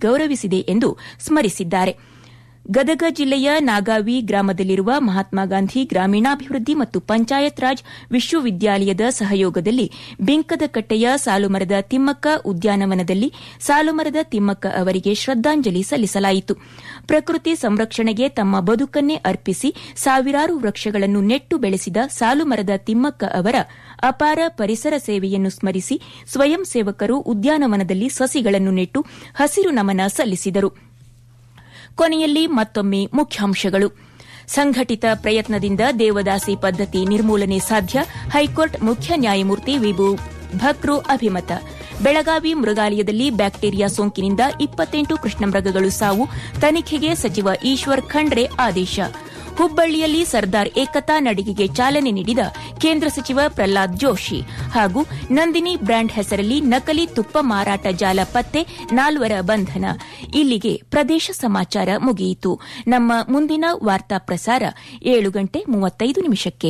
ಗೌರವಿಸಿದೆ ಎಂದು ಸ್ಮರಿಸಿದ್ದಾರೆ ಗದಗ ಜಿಲ್ಲೆಯ ನಾಗಾವಿ ಗ್ರಾಮದಲ್ಲಿರುವ ಮಹಾತ್ಮ ಗಾಂಧಿ ಗ್ರಾಮೀಣಾಭಿವೃದ್ಧಿ ಮತ್ತು ಪಂಚಾಯತ್ ರಾಜ್ ವಿಶ್ವವಿದ್ಯಾಲಯದ ಸಹಯೋಗದಲ್ಲಿ ಬಿಂಕದಕಟ್ಟೆಯ ಸಾಲುಮರದ ತಿಮ್ಮಕ್ಕ ಉದ್ಯಾನವನದಲ್ಲಿ ಸಾಲುಮರದ ತಿಮ್ಮಕ್ಕ ಅವರಿಗೆ ಶ್ರದ್ದಾಂಜಲಿ ಸಲ್ಲಿಸಲಾಯಿತು ಪ್ರಕೃತಿ ಸಂರಕ್ಷಣೆಗೆ ತಮ್ಮ ಬದುಕನ್ನೇ ಅರ್ಪಿಸಿ ಸಾವಿರಾರು ವೃಕ್ಷಗಳನ್ನು ನೆಟ್ಟು ಬೆಳೆಸಿದ ಸಾಲುಮರದ ತಿಮ್ಮಕ್ಕ ಅವರ ಅಪಾರ ಪರಿಸರ ಸೇವೆಯನ್ನು ಸ್ಮರಿಸಿ ಸ್ವಯಂ ಸೇವಕರು ಉದ್ಯಾನವನದಲ್ಲಿ ಸಸಿಗಳನ್ನು ನೆಟ್ಟು ಹಸಿರು ನಮನ ಸಲ್ಲಿಸಿದರು ಕೊನೆಯಲ್ಲಿ ಮತ್ತೊಮ್ಮೆ ಮುಖ್ಯಾಂಶಗಳು ಸಂಘಟಿತ ಪ್ರಯತ್ನದಿಂದ ದೇವದಾಸಿ ಪದ್ದತಿ ನಿರ್ಮೂಲನೆ ಸಾಧ್ಯ ಹೈಕೋರ್ಟ್ ಮುಖ್ಯ ನ್ಯಾಯಮೂರ್ತಿ ವಿಭು ಭಕ್ರು ಅಭಿಮತ ಬೆಳಗಾವಿ ಮೃಗಾಲಯದಲ್ಲಿ ಬ್ಯಾಕ್ಟೀರಿಯಾ ಸೋಂಕಿನಿಂದ ಇಪ್ಪತ್ತೆಂಟು ಕೃಷ್ಣಮೃಗಗಳು ಸಾವು ತನಿಖೆಗೆ ಸಚಿವ ಈಶ್ವರ್ ಖಂಡ್ರೆ ಆದೇಶ ಹುಬ್ಬಳ್ಳಿಯಲ್ಲಿ ಸರ್ದಾರ್ ಏಕತಾ ನಡಿಗೆಗೆ ಚಾಲನೆ ನೀಡಿದ ಕೇಂದ್ರ ಸಚಿವ ಪ್ರಹ್ಲಾದ್ ಜೋಶಿ ಹಾಗೂ ನಂದಿನಿ ಬ್ರ್ಯಾಂಡ್ ಹೆಸರಲ್ಲಿ ನಕಲಿ ತುಪ್ಪ ಮಾರಾಟ ಜಾಲ ಪತ್ತೆ ನಾಲ್ವರ ಬಂಧನ ಇಲ್ಲಿಗೆ ಪ್ರದೇಶ ಸಮಾಚಾರ ಮುಗಿಯಿತು ನಮ್ಮ ಮುಂದಿನ ವಾರ್ತಾ ಪ್ರಸಾರ ಏಳು ಗಂಟೆ ಮೂವತ್ತೈದು ನಿಮಿಷಕ್ಕೆ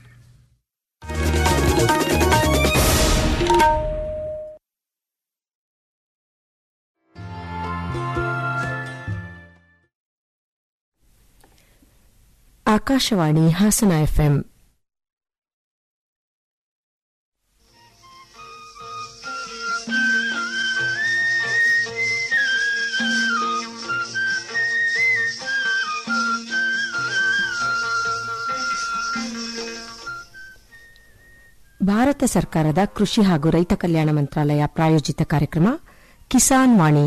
ಆಕಾಶವಾಣಿ ಹಾಸನ ಎಫ್ಎಂ ಭಾರತ ಸರ್ಕಾರದ ಕೃಷಿ ಹಾಗೂ ರೈತ ಕಲ್ಯಾಣ ಮಂತ್ರಾಲಯ ಪ್ರಾಯೋಜಿತ ಕಾರ್ಯಕ್ರಮ ಕಿಸಾನ್ ವಾಣಿ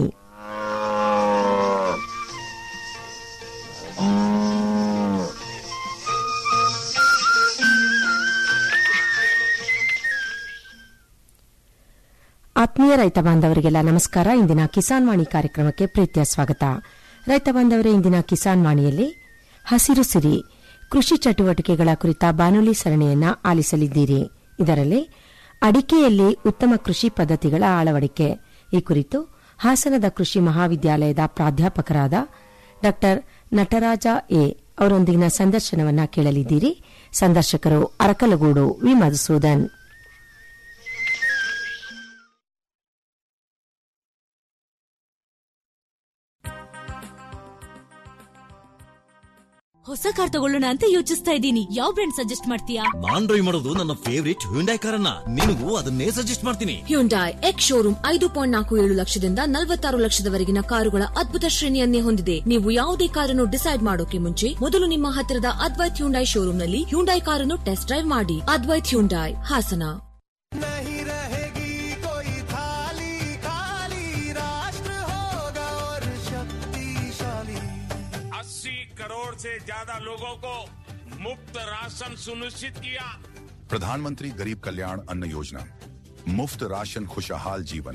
ಆತ್ಮೀಯ ರೈತ ಬಾಂಧವರಿಗೆಲ್ಲ ನಮಸ್ಕಾರ ಇಂದಿನ ಕಿಸಾನ್ ವಾಣಿ ಕಾರ್ಯಕ್ರಮಕ್ಕೆ ಪ್ರೀತಿಯ ಸ್ವಾಗತ ರೈತ ಬಾಂಧವರೇ ಇಂದಿನ ಕಿಸಾನ್ ವಾಣಿಯಲ್ಲಿ ಹಸಿರು ಸಿರಿ ಕೃಷಿ ಚಟುವಟಿಕೆಗಳ ಕುರಿತ ಬಾನುಲಿ ಸರಣಿಯನ್ನ ಆಲಿಸಲಿದ್ದೀರಿ ಇದರಲ್ಲಿ ಅಡಿಕೆಯಲ್ಲಿ ಉತ್ತಮ ಕೃಷಿ ಪದ್ಧತಿಗಳ ಅಳವಡಿಕೆ ಈ ಕುರಿತು ಹಾಸನದ ಕೃಷಿ ಮಹಾವಿದ್ಯಾಲಯದ ಪ್ರಾಧ್ಯಾಪಕರಾದ ಡಾ ನಟರಾಜ ಎ ಅವರೊಂದಿಗಿನ ಸಂದರ್ಶನವನ್ನ ಕೇಳಲಿದ್ದೀರಿ ಸಂದರ್ಶಕರು ಅರಕಲಗೂಡು ವಿ ಮಧುಸೂದನ್ ಹೊಸ ಕಾರ್ ತಗೊಳ್ಳೋಣ ಅಂತ ಯೋಚಿಸ್ತಾ ಇದ್ದೀನಿ ಯಾವ ಬ್ರ್ಯಾಂಡ್ ಸಜೆಸ್ಟ್ ಮಾಡ್ತೀಯಾ ನಾನ್ ಡ್ರೈವ್ ಮಾಡೋದು ನನ್ನ ಫೇವರಿಟ್ ಹ್ಯುಂಡೈ ಕಾರನ್ನ ನಿನಗೂ ಅದನ್ನೇ ಸಜೆಸ್ಟ್ ಮಾಡ್ತೀನಿ ಹ್ಯುಂಡಾಯ್ ಎಕ್ಸ್ ಶೋರೂಮ್ ಐದು ಪಾಯಿಂಟ್ ನಾಲ್ಕು ಏಳು ಲಕ್ಷದಿಂದ ನಲವತ್ತಾರು ಲಕ್ಷದವರೆಗಿನ ಕಾರುಗಳ ಅದ್ಭುತ ಶ್ರೇಣಿಯನ್ನೇ ಹೊಂದಿದೆ ನೀವು ಯಾವುದೇ ಕಾರನ್ನು ಡಿಸೈಡ್ ಮಾಡೋಕೆ ಮುಂಚೆ ಮೊದಲು ನಿಮ್ಮ ಹತ್ತಿರದ ಅದ್ವೈತ್ ಹ್ಯುಂಡೈ ಶೋರೂಮ್ನಲ್ಲಿ ಹ್ಯುಂಡೈ ಕಾರನ್ನು ಟೆಸ್ಟ್ ಡ್ರೈವ್ ಮಾಡಿ ಅದ್ವೈತ್ ಹ್ಯುಂಡಾಯ್ ಹಾಸನ नहीं रहेगी कोई थाली खाली राष्ट्र होगा और शक्तिशाली अस्सी करोड़ से ज्यादा लोगों को मुफ्त राशन सुनिश्चित किया प्रधानमंत्री गरीब कल्याण अन्न योजना मुफ्त राशन खुशहाल जीवन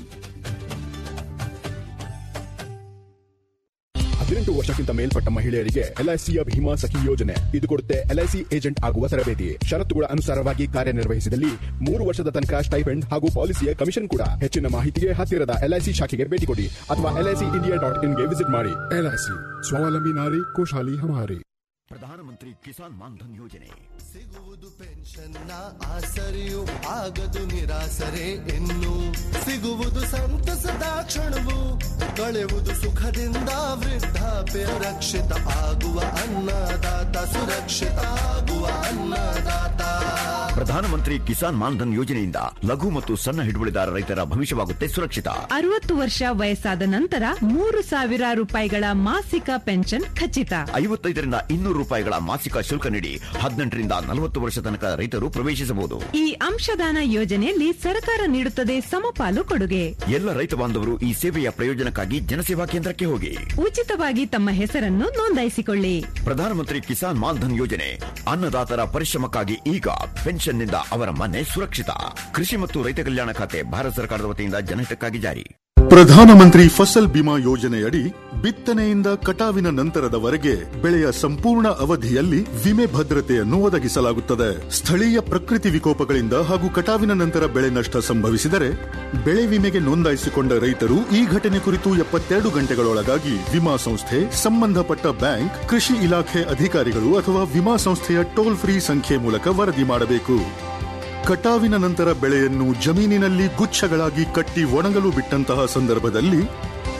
ಹದಿನೆಂಟು ವರ್ಷಕ್ಕಿಂತ ಮೇಲ್ಪಟ್ಟ ಮಹಿಳೆಯರಿಗೆ ಎಲ್ಐಸಿಯ ಭೀಮಾ ಸಖಿ ಯೋಜನೆ ಇದು ಕೊಡುತ್ತೆ ಎಲ್ಐಸಿ ಏಜೆಂಟ್ ಆಗುವ ತರಬೇತಿ ಷರತ್ತುಗಳ ಅನುಸಾರವಾಗಿ ಕಾರ್ಯನಿರ್ವಹಿಸಿದಲ್ಲಿ ಮೂರು ವರ್ಷದ ತನಕ ಸ್ಟೈಫೆಂಡ್ ಹಾಗೂ ಪಾಲಿಸಿಯ ಕಮಿಷನ್ ಕೂಡ ಹೆಚ್ಚಿನ ಮಾಹಿತಿಗೆ ಹತ್ತಿರದ ಎಲ್ಐಸಿ ಶಾಖೆಗೆ ಭೇಟಿ ಕೊಡಿ ಅಥವಾ ಎಲ್ಐಸಿ ಇಂಡಿಯಾ ಡಾಟ್ ಇನ್ಗೆ ವಿಸಿಟ್ ಮಾಡಿ ಎಲ್ಐಸಿ ಸ್ವಾವಲಂಬಿ ನಾರಿ ಕೋಶಾಲಿ ಹಮಾರಿ ಪ್ರಧಾನಮಂತ್ರಿ ಕಿಸಾನ್ ಮಾನ್ಧನ್ ಯೋಜನೆ ಸಿಗುವುದು ಪೆನ್ಷನ್ನ ಆಸರೆಯು ಆಗದು ನಿರಾಸರೆ ಇನ್ನು ಸಿಗುವುದು ಸಂತಸದ ಕ್ಷಣವು ಕಳೆಯುವುದು ಸುಖದಿಂದ ವೃದ್ಧಾಪ್ಯ ರಕ್ಷಿತ ಆಗುವ ಅನ್ನದಾತ ಸುರಕ್ಷಿತ ಆಗುವ ಅನ್ನದಾತ ಪ್ರಧಾನಮಂತ್ರಿ ಕಿಸಾನ್ ಮಾನ್ಧನ್ ಯೋಜನೆಯಿಂದ ಲಘು ಮತ್ತು ಸಣ್ಣ ಹಿಡುವಳಿದಾರ ರೈತರ ಭವಿಷ್ಯವಾಗುತ್ತೆ ಸುರಕ್ಷಿತ ಅರವತ್ತು ವರ್ಷ ವಯಸ್ಸಾದ ನಂತರ ಮೂರು ಸಾವಿರ ರೂಪಾಯಿಗಳ ಮಾಸಿಕ ಪೆನ್ಷನ್ ಖಚಿತ ಐವತ್ತೈದರಿಂದ ಇನ್ನೂರು ರೂಪಾಯಿಗಳ ಮಾಸಿಕ ಶುಲ್ಕ ನೀಡಿ ಹದಿನೆಂಟರಿಂದ ನಲವತ್ತು ವರ್ಷ ತನಕ ರೈತರು ಪ್ರವೇಶಿಸಬಹುದು ಈ ಅಂಶದಾನ ಯೋಜನೆಯಲ್ಲಿ ಸರ್ಕಾರ ನೀಡುತ್ತದೆ ಸಮಪಾಲು ಕೊಡುಗೆ ಎಲ್ಲ ರೈತ ಬಾಂಧವರು ಈ ಸೇವೆಯ ಪ್ರಯೋಜನಕ್ಕಾಗಿ ಜನಸೇವಾ ಕೇಂದ್ರಕ್ಕೆ ಹೋಗಿ ಉಚಿತವಾಗಿ ತಮ್ಮ ಹೆಸರನ್ನು ನೋಂದಾಯಿಸಿಕೊಳ್ಳಿ ಪ್ರಧಾನಮಂತ್ರಿ ಕಿಸಾನ್ ಮಾನ್ಧನ್ ಯೋಜನೆ ಅನ್ನದಾತರ ಪರಿಶ್ರಮಕ್ಕಾಗಿ ಈಗ ಪೆನ್ಷನ್ನಿಂದ ಅವರ ಮನೆ ಸುರಕ್ಷಿತ ಕೃಷಿ ಮತ್ತು ರೈತ ಕಲ್ಯಾಣ ಖಾತೆ ಭಾರತ ಸರ್ಕಾರದ ವತಿಯಿಂದ ಜನಹಿತಕ್ಕಾಗಿ ಜಾರಿ ಪ್ರಧಾನಮಂತ್ರಿ ಫಸಲ್ ಬಿಮಾ ಯೋಜನೆಯಡಿ ಬಿತ್ತನೆಯಿಂದ ಕಟಾವಿನ ನಂತರದವರೆಗೆ ಬೆಳೆಯ ಸಂಪೂರ್ಣ ಅವಧಿಯಲ್ಲಿ ವಿಮೆ ಭದ್ರತೆಯನ್ನು ಒದಗಿಸಲಾಗುತ್ತದೆ ಸ್ಥಳೀಯ ಪ್ರಕೃತಿ ವಿಕೋಪಗಳಿಂದ ಹಾಗೂ ಕಟಾವಿನ ನಂತರ ಬೆಳೆ ನಷ್ಟ ಸಂಭವಿಸಿದರೆ ಬೆಳೆ ವಿಮೆಗೆ ನೋಂದಾಯಿಸಿಕೊಂಡ ರೈತರು ಈ ಘಟನೆ ಕುರಿತು ಎಪ್ಪತ್ತೆರಡು ಗಂಟೆಗಳೊಳಗಾಗಿ ವಿಮಾ ಸಂಸ್ಥೆ ಸಂಬಂಧಪಟ್ಟ ಬ್ಯಾಂಕ್ ಕೃಷಿ ಇಲಾಖೆ ಅಧಿಕಾರಿಗಳು ಅಥವಾ ವಿಮಾ ಸಂಸ್ಥೆಯ ಟೋಲ್ ಫ್ರೀ ಸಂಖ್ಯೆ ಮೂಲಕ ವರದಿ ಮಾಡಬೇಕು ಕಟಾವಿನ ನಂತರ ಬೆಳೆಯನ್ನು ಜಮೀನಿನಲ್ಲಿ ಗುಚ್ಛಗಳಾಗಿ ಕಟ್ಟಿ ಒಣಗಲು ಬಿಟ್ಟಂತಹ ಸಂದರ್ಭದಲ್ಲಿ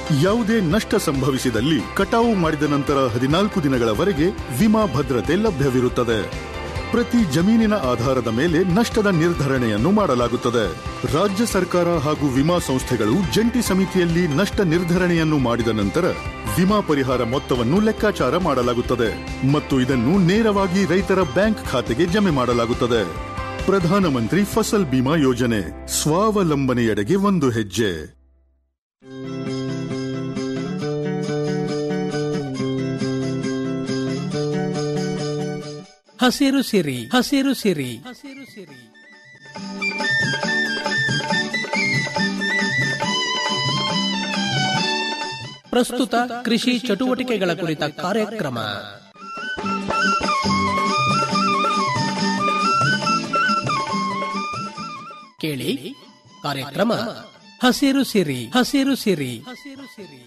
ಯಾವುದೇ ನಷ್ಟ ಸಂಭವಿಸಿದಲ್ಲಿ ಕಟಾವು ಮಾಡಿದ ನಂತರ ಹದಿನಾಲ್ಕು ದಿನಗಳವರೆಗೆ ವಿಮಾ ಭದ್ರತೆ ಲಭ್ಯವಿರುತ್ತದೆ ಪ್ರತಿ ಜಮೀನಿನ ಆಧಾರದ ಮೇಲೆ ನಷ್ಟದ ನಿರ್ಧರಣೆಯನ್ನು ಮಾಡಲಾಗುತ್ತದೆ ರಾಜ್ಯ ಸರ್ಕಾರ ಹಾಗೂ ವಿಮಾ ಸಂಸ್ಥೆಗಳು ಜಂಟಿ ಸಮಿತಿಯಲ್ಲಿ ನಷ್ಟ ನಿರ್ಧರಣೆಯನ್ನು ಮಾಡಿದ ನಂತರ ವಿಮಾ ಪರಿಹಾರ ಮೊತ್ತವನ್ನು ಲೆಕ್ಕಾಚಾರ ಮಾಡಲಾಗುತ್ತದೆ ಮತ್ತು ಇದನ್ನು ನೇರವಾಗಿ ರೈತರ ಬ್ಯಾಂಕ್ ಖಾತೆಗೆ ಜಮೆ ಮಾಡಲಾಗುತ್ತದೆ ಪ್ರಧಾನಮಂತ್ರಿ ಫಸಲ್ ಬಿಮಾ ಯೋಜನೆ ಸ್ವಾವಲಂಬನೆಯೆಡೆಗೆ ಒಂದು ಹೆಜ್ಜೆ ಹಸಿರು ಸಿರಿ ಹಸಿರು ಸಿರಿ ಹಸಿರು ಸಿರಿ ಪ್ರಸ್ತುತ ಕೃಷಿ ಚಟುವಟಿಕೆಗಳ ಕುರಿತ ಕಾರ್ಯಕ್ರಮ ಕೇಳಿ ಕಾರ್ಯಕ್ರಮ ಹಸಿರು ಸಿರಿ ಹಸಿರು ಸಿರಿ ಹಸಿರು ಸಿರಿ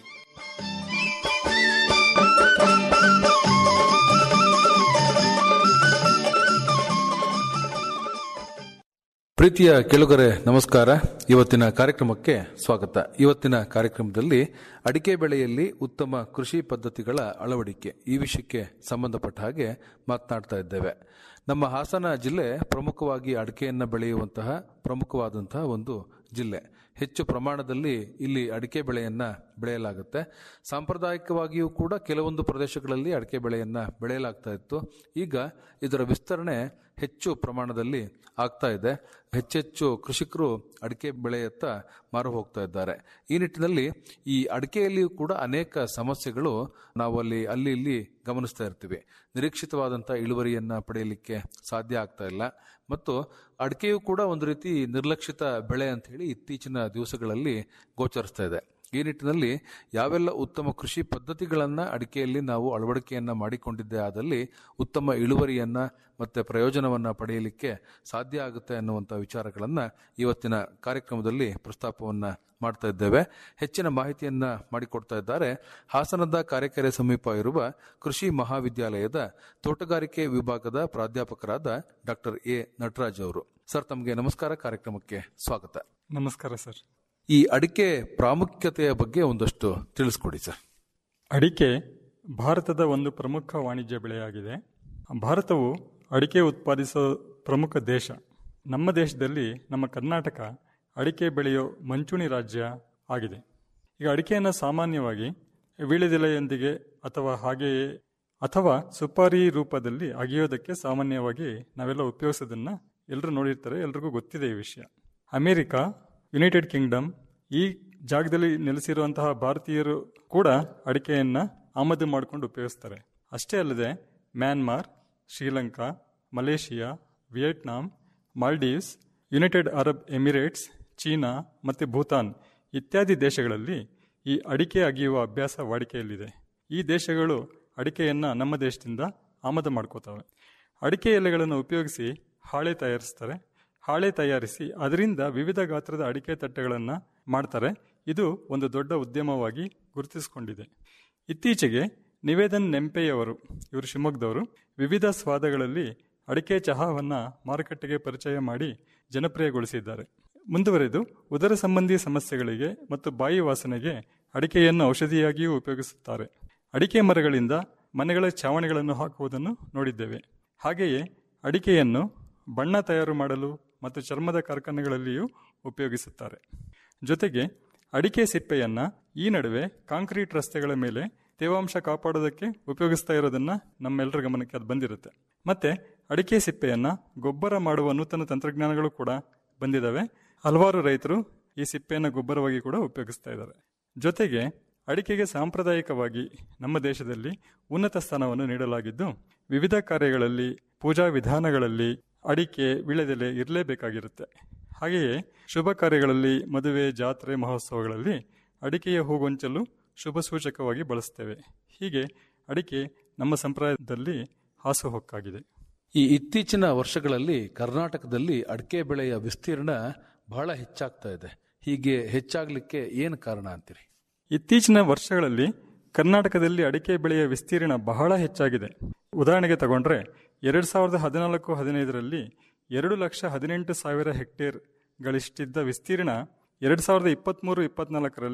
ಪ್ರೀತಿಯ ಕೆಳುಗರೆ ನಮಸ್ಕಾರ ಇವತ್ತಿನ ಕಾರ್ಯಕ್ರಮಕ್ಕೆ ಸ್ವಾಗತ ಇವತ್ತಿನ ಕಾರ್ಯಕ್ರಮದಲ್ಲಿ ಅಡಿಕೆ ಬೆಳೆಯಲ್ಲಿ ಉತ್ತಮ ಕೃಷಿ ಪದ್ಧತಿಗಳ ಅಳವಡಿಕೆ ಈ ವಿಷಯಕ್ಕೆ ಸಂಬಂಧಪಟ್ಟ ಹಾಗೆ ಮಾತನಾಡ್ತಾ ಇದ್ದೇವೆ ನಮ್ಮ ಹಾಸನ ಜಿಲ್ಲೆ ಪ್ರಮುಖವಾಗಿ ಅಡಿಕೆಯನ್ನು ಬೆಳೆಯುವಂತಹ ಪ್ರಮುಖವಾದಂತಹ ಒಂದು ಜಿಲ್ಲೆ ಹೆಚ್ಚು ಪ್ರಮಾಣದಲ್ಲಿ ಇಲ್ಲಿ ಅಡಿಕೆ ಬೆಳೆಯನ್ನ ಬೆಳೆಯಲಾಗುತ್ತೆ ಸಾಂಪ್ರದಾಯಿಕವಾಗಿಯೂ ಕೂಡ ಕೆಲವೊಂದು ಪ್ರದೇಶಗಳಲ್ಲಿ ಅಡಿಕೆ ಬೆಳೆಯನ್ನ ಬೆಳೆಯಲಾಗ್ತಾ ಇತ್ತು ಈಗ ಇದರ ವಿಸ್ತರಣೆ ಹೆಚ್ಚು ಪ್ರಮಾಣದಲ್ಲಿ ಆಗ್ತಾ ಇದೆ ಹೆಚ್ಚೆಚ್ಚು ಕೃಷಿಕರು ಅಡಿಕೆ ಬೆಳೆಯತ್ತ ಮಾರು ಹೋಗ್ತಾ ಇದ್ದಾರೆ ಈ ನಿಟ್ಟಿನಲ್ಲಿ ಈ ಅಡಿಕೆಯಲ್ಲಿಯೂ ಕೂಡ ಅನೇಕ ಸಮಸ್ಯೆಗಳು ನಾವು ಅಲ್ಲಿ ಅಲ್ಲಿ ಇಲ್ಲಿ ಗಮನಿಸ್ತಾ ಇರ್ತೀವಿ ನಿರೀಕ್ಷಿತವಾದಂತಹ ಇಳುವರಿಯನ್ನ ಪಡೆಯಲಿಕ್ಕೆ ಸಾಧ್ಯ ಆಗ್ತಾ ಇಲ್ಲ ಮತ್ತು ಅಡಿಕೆಯು ಕೂಡ ಒಂದು ರೀತಿ ನಿರ್ಲಕ್ಷಿತ ಬೆಳೆ ಅಂತ ಹೇಳಿ ಇತ್ತೀಚಿನ ದಿವಸಗಳಲ್ಲಿ ಗೋಚರಿಸ್ತಾ ಇದೆ ಈ ನಿಟ್ಟಿನಲ್ಲಿ ಯಾವೆಲ್ಲ ಉತ್ತಮ ಕೃಷಿ ಪದ್ಧತಿಗಳನ್ನ ಅಡಿಕೆಯಲ್ಲಿ ನಾವು ಅಳವಡಿಕೆಯನ್ನ ಮಾಡಿಕೊಂಡಿದ್ದೇ ಆದಲ್ಲಿ ಉತ್ತಮ ಇಳುವರಿಯನ್ನ ಮತ್ತೆ ಪ್ರಯೋಜನವನ್ನ ಪಡೆಯಲಿಕ್ಕೆ ಸಾಧ್ಯ ಆಗುತ್ತೆ ಅನ್ನುವಂಥ ವಿಚಾರಗಳನ್ನ ಇವತ್ತಿನ ಕಾರ್ಯಕ್ರಮದಲ್ಲಿ ಪ್ರಸ್ತಾಪವನ್ನ ಮಾಡ್ತಾ ಇದ್ದೇವೆ ಹೆಚ್ಚಿನ ಮಾಹಿತಿಯನ್ನ ಮಾಡಿಕೊಡ್ತಾ ಇದ್ದಾರೆ ಹಾಸನದ ಕಾರ್ಯಕೆರೆ ಸಮೀಪ ಇರುವ ಕೃಷಿ ಮಹಾವಿದ್ಯಾಲಯದ ತೋಟಗಾರಿಕೆ ವಿಭಾಗದ ಪ್ರಾಧ್ಯಾಪಕರಾದ ಡಾಕ್ಟರ್ ಎ ನಟರಾಜ್ ಅವರು ಸರ್ ತಮಗೆ ನಮಸ್ಕಾರ ಕಾರ್ಯಕ್ರಮಕ್ಕೆ ಸ್ವಾಗತ ನಮಸ್ಕಾರ ಸರ್ ಈ ಅಡಿಕೆ ಪ್ರಾಮುಖ್ಯತೆಯ ಬಗ್ಗೆ ಒಂದಷ್ಟು ತಿಳಿಸ್ಕೊಡಿ ಸರ್ ಅಡಿಕೆ ಭಾರತದ ಒಂದು ಪ್ರಮುಖ ವಾಣಿಜ್ಯ ಬೆಳೆಯಾಗಿದೆ ಭಾರತವು ಅಡಿಕೆ ಉತ್ಪಾದಿಸೋ ಪ್ರಮುಖ ದೇಶ ನಮ್ಮ ದೇಶದಲ್ಲಿ ನಮ್ಮ ಕರ್ನಾಟಕ ಅಡಿಕೆ ಬೆಳೆಯೋ ಮಂಚೂಣಿ ರಾಜ್ಯ ಆಗಿದೆ ಈಗ ಅಡಿಕೆಯನ್ನು ಸಾಮಾನ್ಯವಾಗಿ ವೀಳ್ಯದೆಲೆಯೊಂದಿಗೆ ಅಥವಾ ಹಾಗೆಯೇ ಅಥವಾ ಸುಪಾರಿ ರೂಪದಲ್ಲಿ ಅಗಿಯೋದಕ್ಕೆ ಸಾಮಾನ್ಯವಾಗಿ ನಾವೆಲ್ಲ ಉಪಯೋಗಿಸೋದನ್ನ ಎಲ್ಲರೂ ನೋಡಿರ್ತಾರೆ ಎಲ್ರಿಗೂ ಗೊತ್ತಿದೆ ಈ ವಿಷಯ ಅಮೆರಿಕ ಯುನೈಟೆಡ್ ಕಿಂಗ್ಡಮ್ ಈ ಜಾಗದಲ್ಲಿ ನೆಲೆಸಿರುವಂತಹ ಭಾರತೀಯರು ಕೂಡ ಅಡಿಕೆಯನ್ನು ಆಮದು ಮಾಡಿಕೊಂಡು ಉಪಯೋಗಿಸ್ತಾರೆ ಅಷ್ಟೇ ಅಲ್ಲದೆ Myanmar Sri Lanka Malaysia Vietnam Maldives United Arab Emirates China ಮತ್ತು ಭೂತಾನ್ ಇತ್ಯಾದಿ ದೇಶಗಳಲ್ಲಿ ಈ ಅಡಿಕೆ ಅಗಿಯುವ ಅಭ್ಯಾಸ ವಾಡಿಕೆಯಲ್ಲಿದೆ ಈ ದೇಶಗಳು ಅಡಿಕೆಯನ್ನು ನಮ್ಮ ದೇಶದಿಂದ ಆಮದು ಮಾಡ್ಕೋತವೆ ಅಡಿಕೆ ಎಲೆಗಳನ್ನು ಉಪಯೋಗಿಸಿ ಹಾಳೆ ತಯಾರಿಸ್ತಾರೆ ಹಾಳೆ ತಯಾರಿಸಿ ಅದರಿಂದ ವಿವಿಧ ಗಾತ್ರದ ಅಡಿಕೆ ತಟ್ಟೆಗಳನ್ನು ಮಾಡ್ತಾರೆ ಇದು ಒಂದು ದೊಡ್ಡ ಉದ್ಯಮವಾಗಿ ಗುರುತಿಸಿಕೊಂಡಿದೆ ಇತ್ತೀಚೆಗೆ ನಿವೇದನ್ ನೆಂಪೆಯವರು ಇವರು ಶಿವಮೊಗ್ಗದವರು ವಿವಿಧ ಸ್ವಾದಗಳಲ್ಲಿ ಅಡಿಕೆ ಚಹಾವನ್ನು ಮಾರುಕಟ್ಟೆಗೆ ಪರಿಚಯ ಮಾಡಿ ಜನಪ್ರಿಯಗೊಳಿಸಿದ್ದಾರೆ ಮುಂದುವರೆದು ಉದರ ಸಂಬಂಧಿ ಸಮಸ್ಯೆಗಳಿಗೆ ಮತ್ತು ಬಾಯಿ ವಾಸನೆಗೆ ಅಡಿಕೆಯನ್ನು ಔಷಧಿಯಾಗಿಯೂ ಉಪಯೋಗಿಸುತ್ತಾರೆ ಅಡಿಕೆ ಮರಗಳಿಂದ ಮನೆಗಳ ಛಾವಣಿಗಳನ್ನು ಹಾಕುವುದನ್ನು ನೋಡಿದ್ದೇವೆ ಹಾಗೆಯೇ ಅಡಿಕೆಯನ್ನು ಬಣ್ಣ ತಯಾರು ಮಾಡಲು ಮತ್ತು ಚರ್ಮದ ಕಾರ್ಖಾನೆಗಳಲ್ಲಿಯೂ ಉಪಯೋಗಿಸುತ್ತಾರೆ ಜೊತೆಗೆ ಅಡಿಕೆ ಸಿಪ್ಪೆಯನ್ನು ಈ ನಡುವೆ ಕಾಂಕ್ರೀಟ್ ರಸ್ತೆಗಳ ಮೇಲೆ ತೇವಾಂಶ ಕಾಪಾಡೋದಕ್ಕೆ ಉಪಯೋಗಿಸ್ತಾ ಇರೋದನ್ನ ನಮ್ಮೆಲ್ಲರ ಗಮನಕ್ಕೆ ಅದು ಬಂದಿರುತ್ತೆ ಮತ್ತೆ ಅಡಿಕೆ ಸಿಪ್ಪೆಯನ್ನು ಗೊಬ್ಬರ ಮಾಡುವ ನೂತನ ತಂತ್ರಜ್ಞಾನಗಳು ಕೂಡ ಬಂದಿದ್ದಾವೆ ಹಲವಾರು ರೈತರು ಈ ಸಿಪ್ಪೆಯನ್ನು ಗೊಬ್ಬರವಾಗಿ ಕೂಡ ಉಪಯೋಗಿಸ್ತಾ ಇದ್ದಾರೆ ಜೊತೆಗೆ ಅಡಿಕೆಗೆ ಸಾಂಪ್ರದಾಯಿಕವಾಗಿ ನಮ್ಮ ದೇಶದಲ್ಲಿ ಉನ್ನತ ಸ್ಥಾನವನ್ನು ನೀಡಲಾಗಿದ್ದು ವಿವಿಧ ಕಾರ್ಯಗಳಲ್ಲಿ ಪೂಜಾ ವಿಧಾನಗಳಲ್ಲಿ ಅಡಿಕೆ ವಿಳೆದೆಲೆ ಇರಲೇಬೇಕಾಗಿರುತ್ತೆ ಹಾಗೆಯೇ ಶುಭ ಕಾರ್ಯಗಳಲ್ಲಿ ಮದುವೆ ಜಾತ್ರೆ ಮಹೋತ್ಸವಗಳಲ್ಲಿ ಅಡಿಕೆಯ ಹೂಗೊಂಚಲು ಶುಭ ಸೂಚಕವಾಗಿ ಬಳಸ್ತೇವೆ ಹೀಗೆ ಅಡಿಕೆ ನಮ್ಮ ಸಂಪ್ರದಾಯದಲ್ಲಿ ಹಾಸುಹೊಕ್ಕಾಗಿದೆ ಈ ಇತ್ತೀಚಿನ ವರ್ಷಗಳಲ್ಲಿ ಕರ್ನಾಟಕದಲ್ಲಿ ಅಡಿಕೆ ಬೆಳೆಯ ವಿಸ್ತೀರ್ಣ ಬಹಳ ಹೆಚ್ಚಾಗ್ತಾ ಇದೆ ಹೀಗೆ ಹೆಚ್ಚಾಗ್ಲಿಕ್ಕೆ ಏನು ಕಾರಣ ಅಂತೀರಿ ಇತ್ತೀಚಿನ ವರ್ಷಗಳಲ್ಲಿ ಕರ್ನಾಟಕದಲ್ಲಿ ಅಡಿಕೆ ಬೆಳೆಯ ವಿಸ್ತೀರ್ಣ ಬಹಳ ಹೆಚ್ಚಾಗಿದೆ ಉದಾಹರಣೆಗೆ ತಗೊಂಡ್ರೆ ಎರಡು ಸಾವಿರದ ಹದಿನಾಲ್ಕು ಹದಿನೈದರಲ್ಲಿ ಎರಡು ಲಕ್ಷ ಹದಿನೆಂಟು ಸಾವಿರ ಹೆಕ್ಟೇರ್ಗಳಿಷ್ಟಿದ್ದ ವಿಸ್ತೀರ್ಣ ಎರಡು ಸಾವಿರದ ಇಪ್ಪತ್ತ್ಮೂರು ಇಪ್ಪತ್ನಾಲ್ಕರಲ್ಲಿ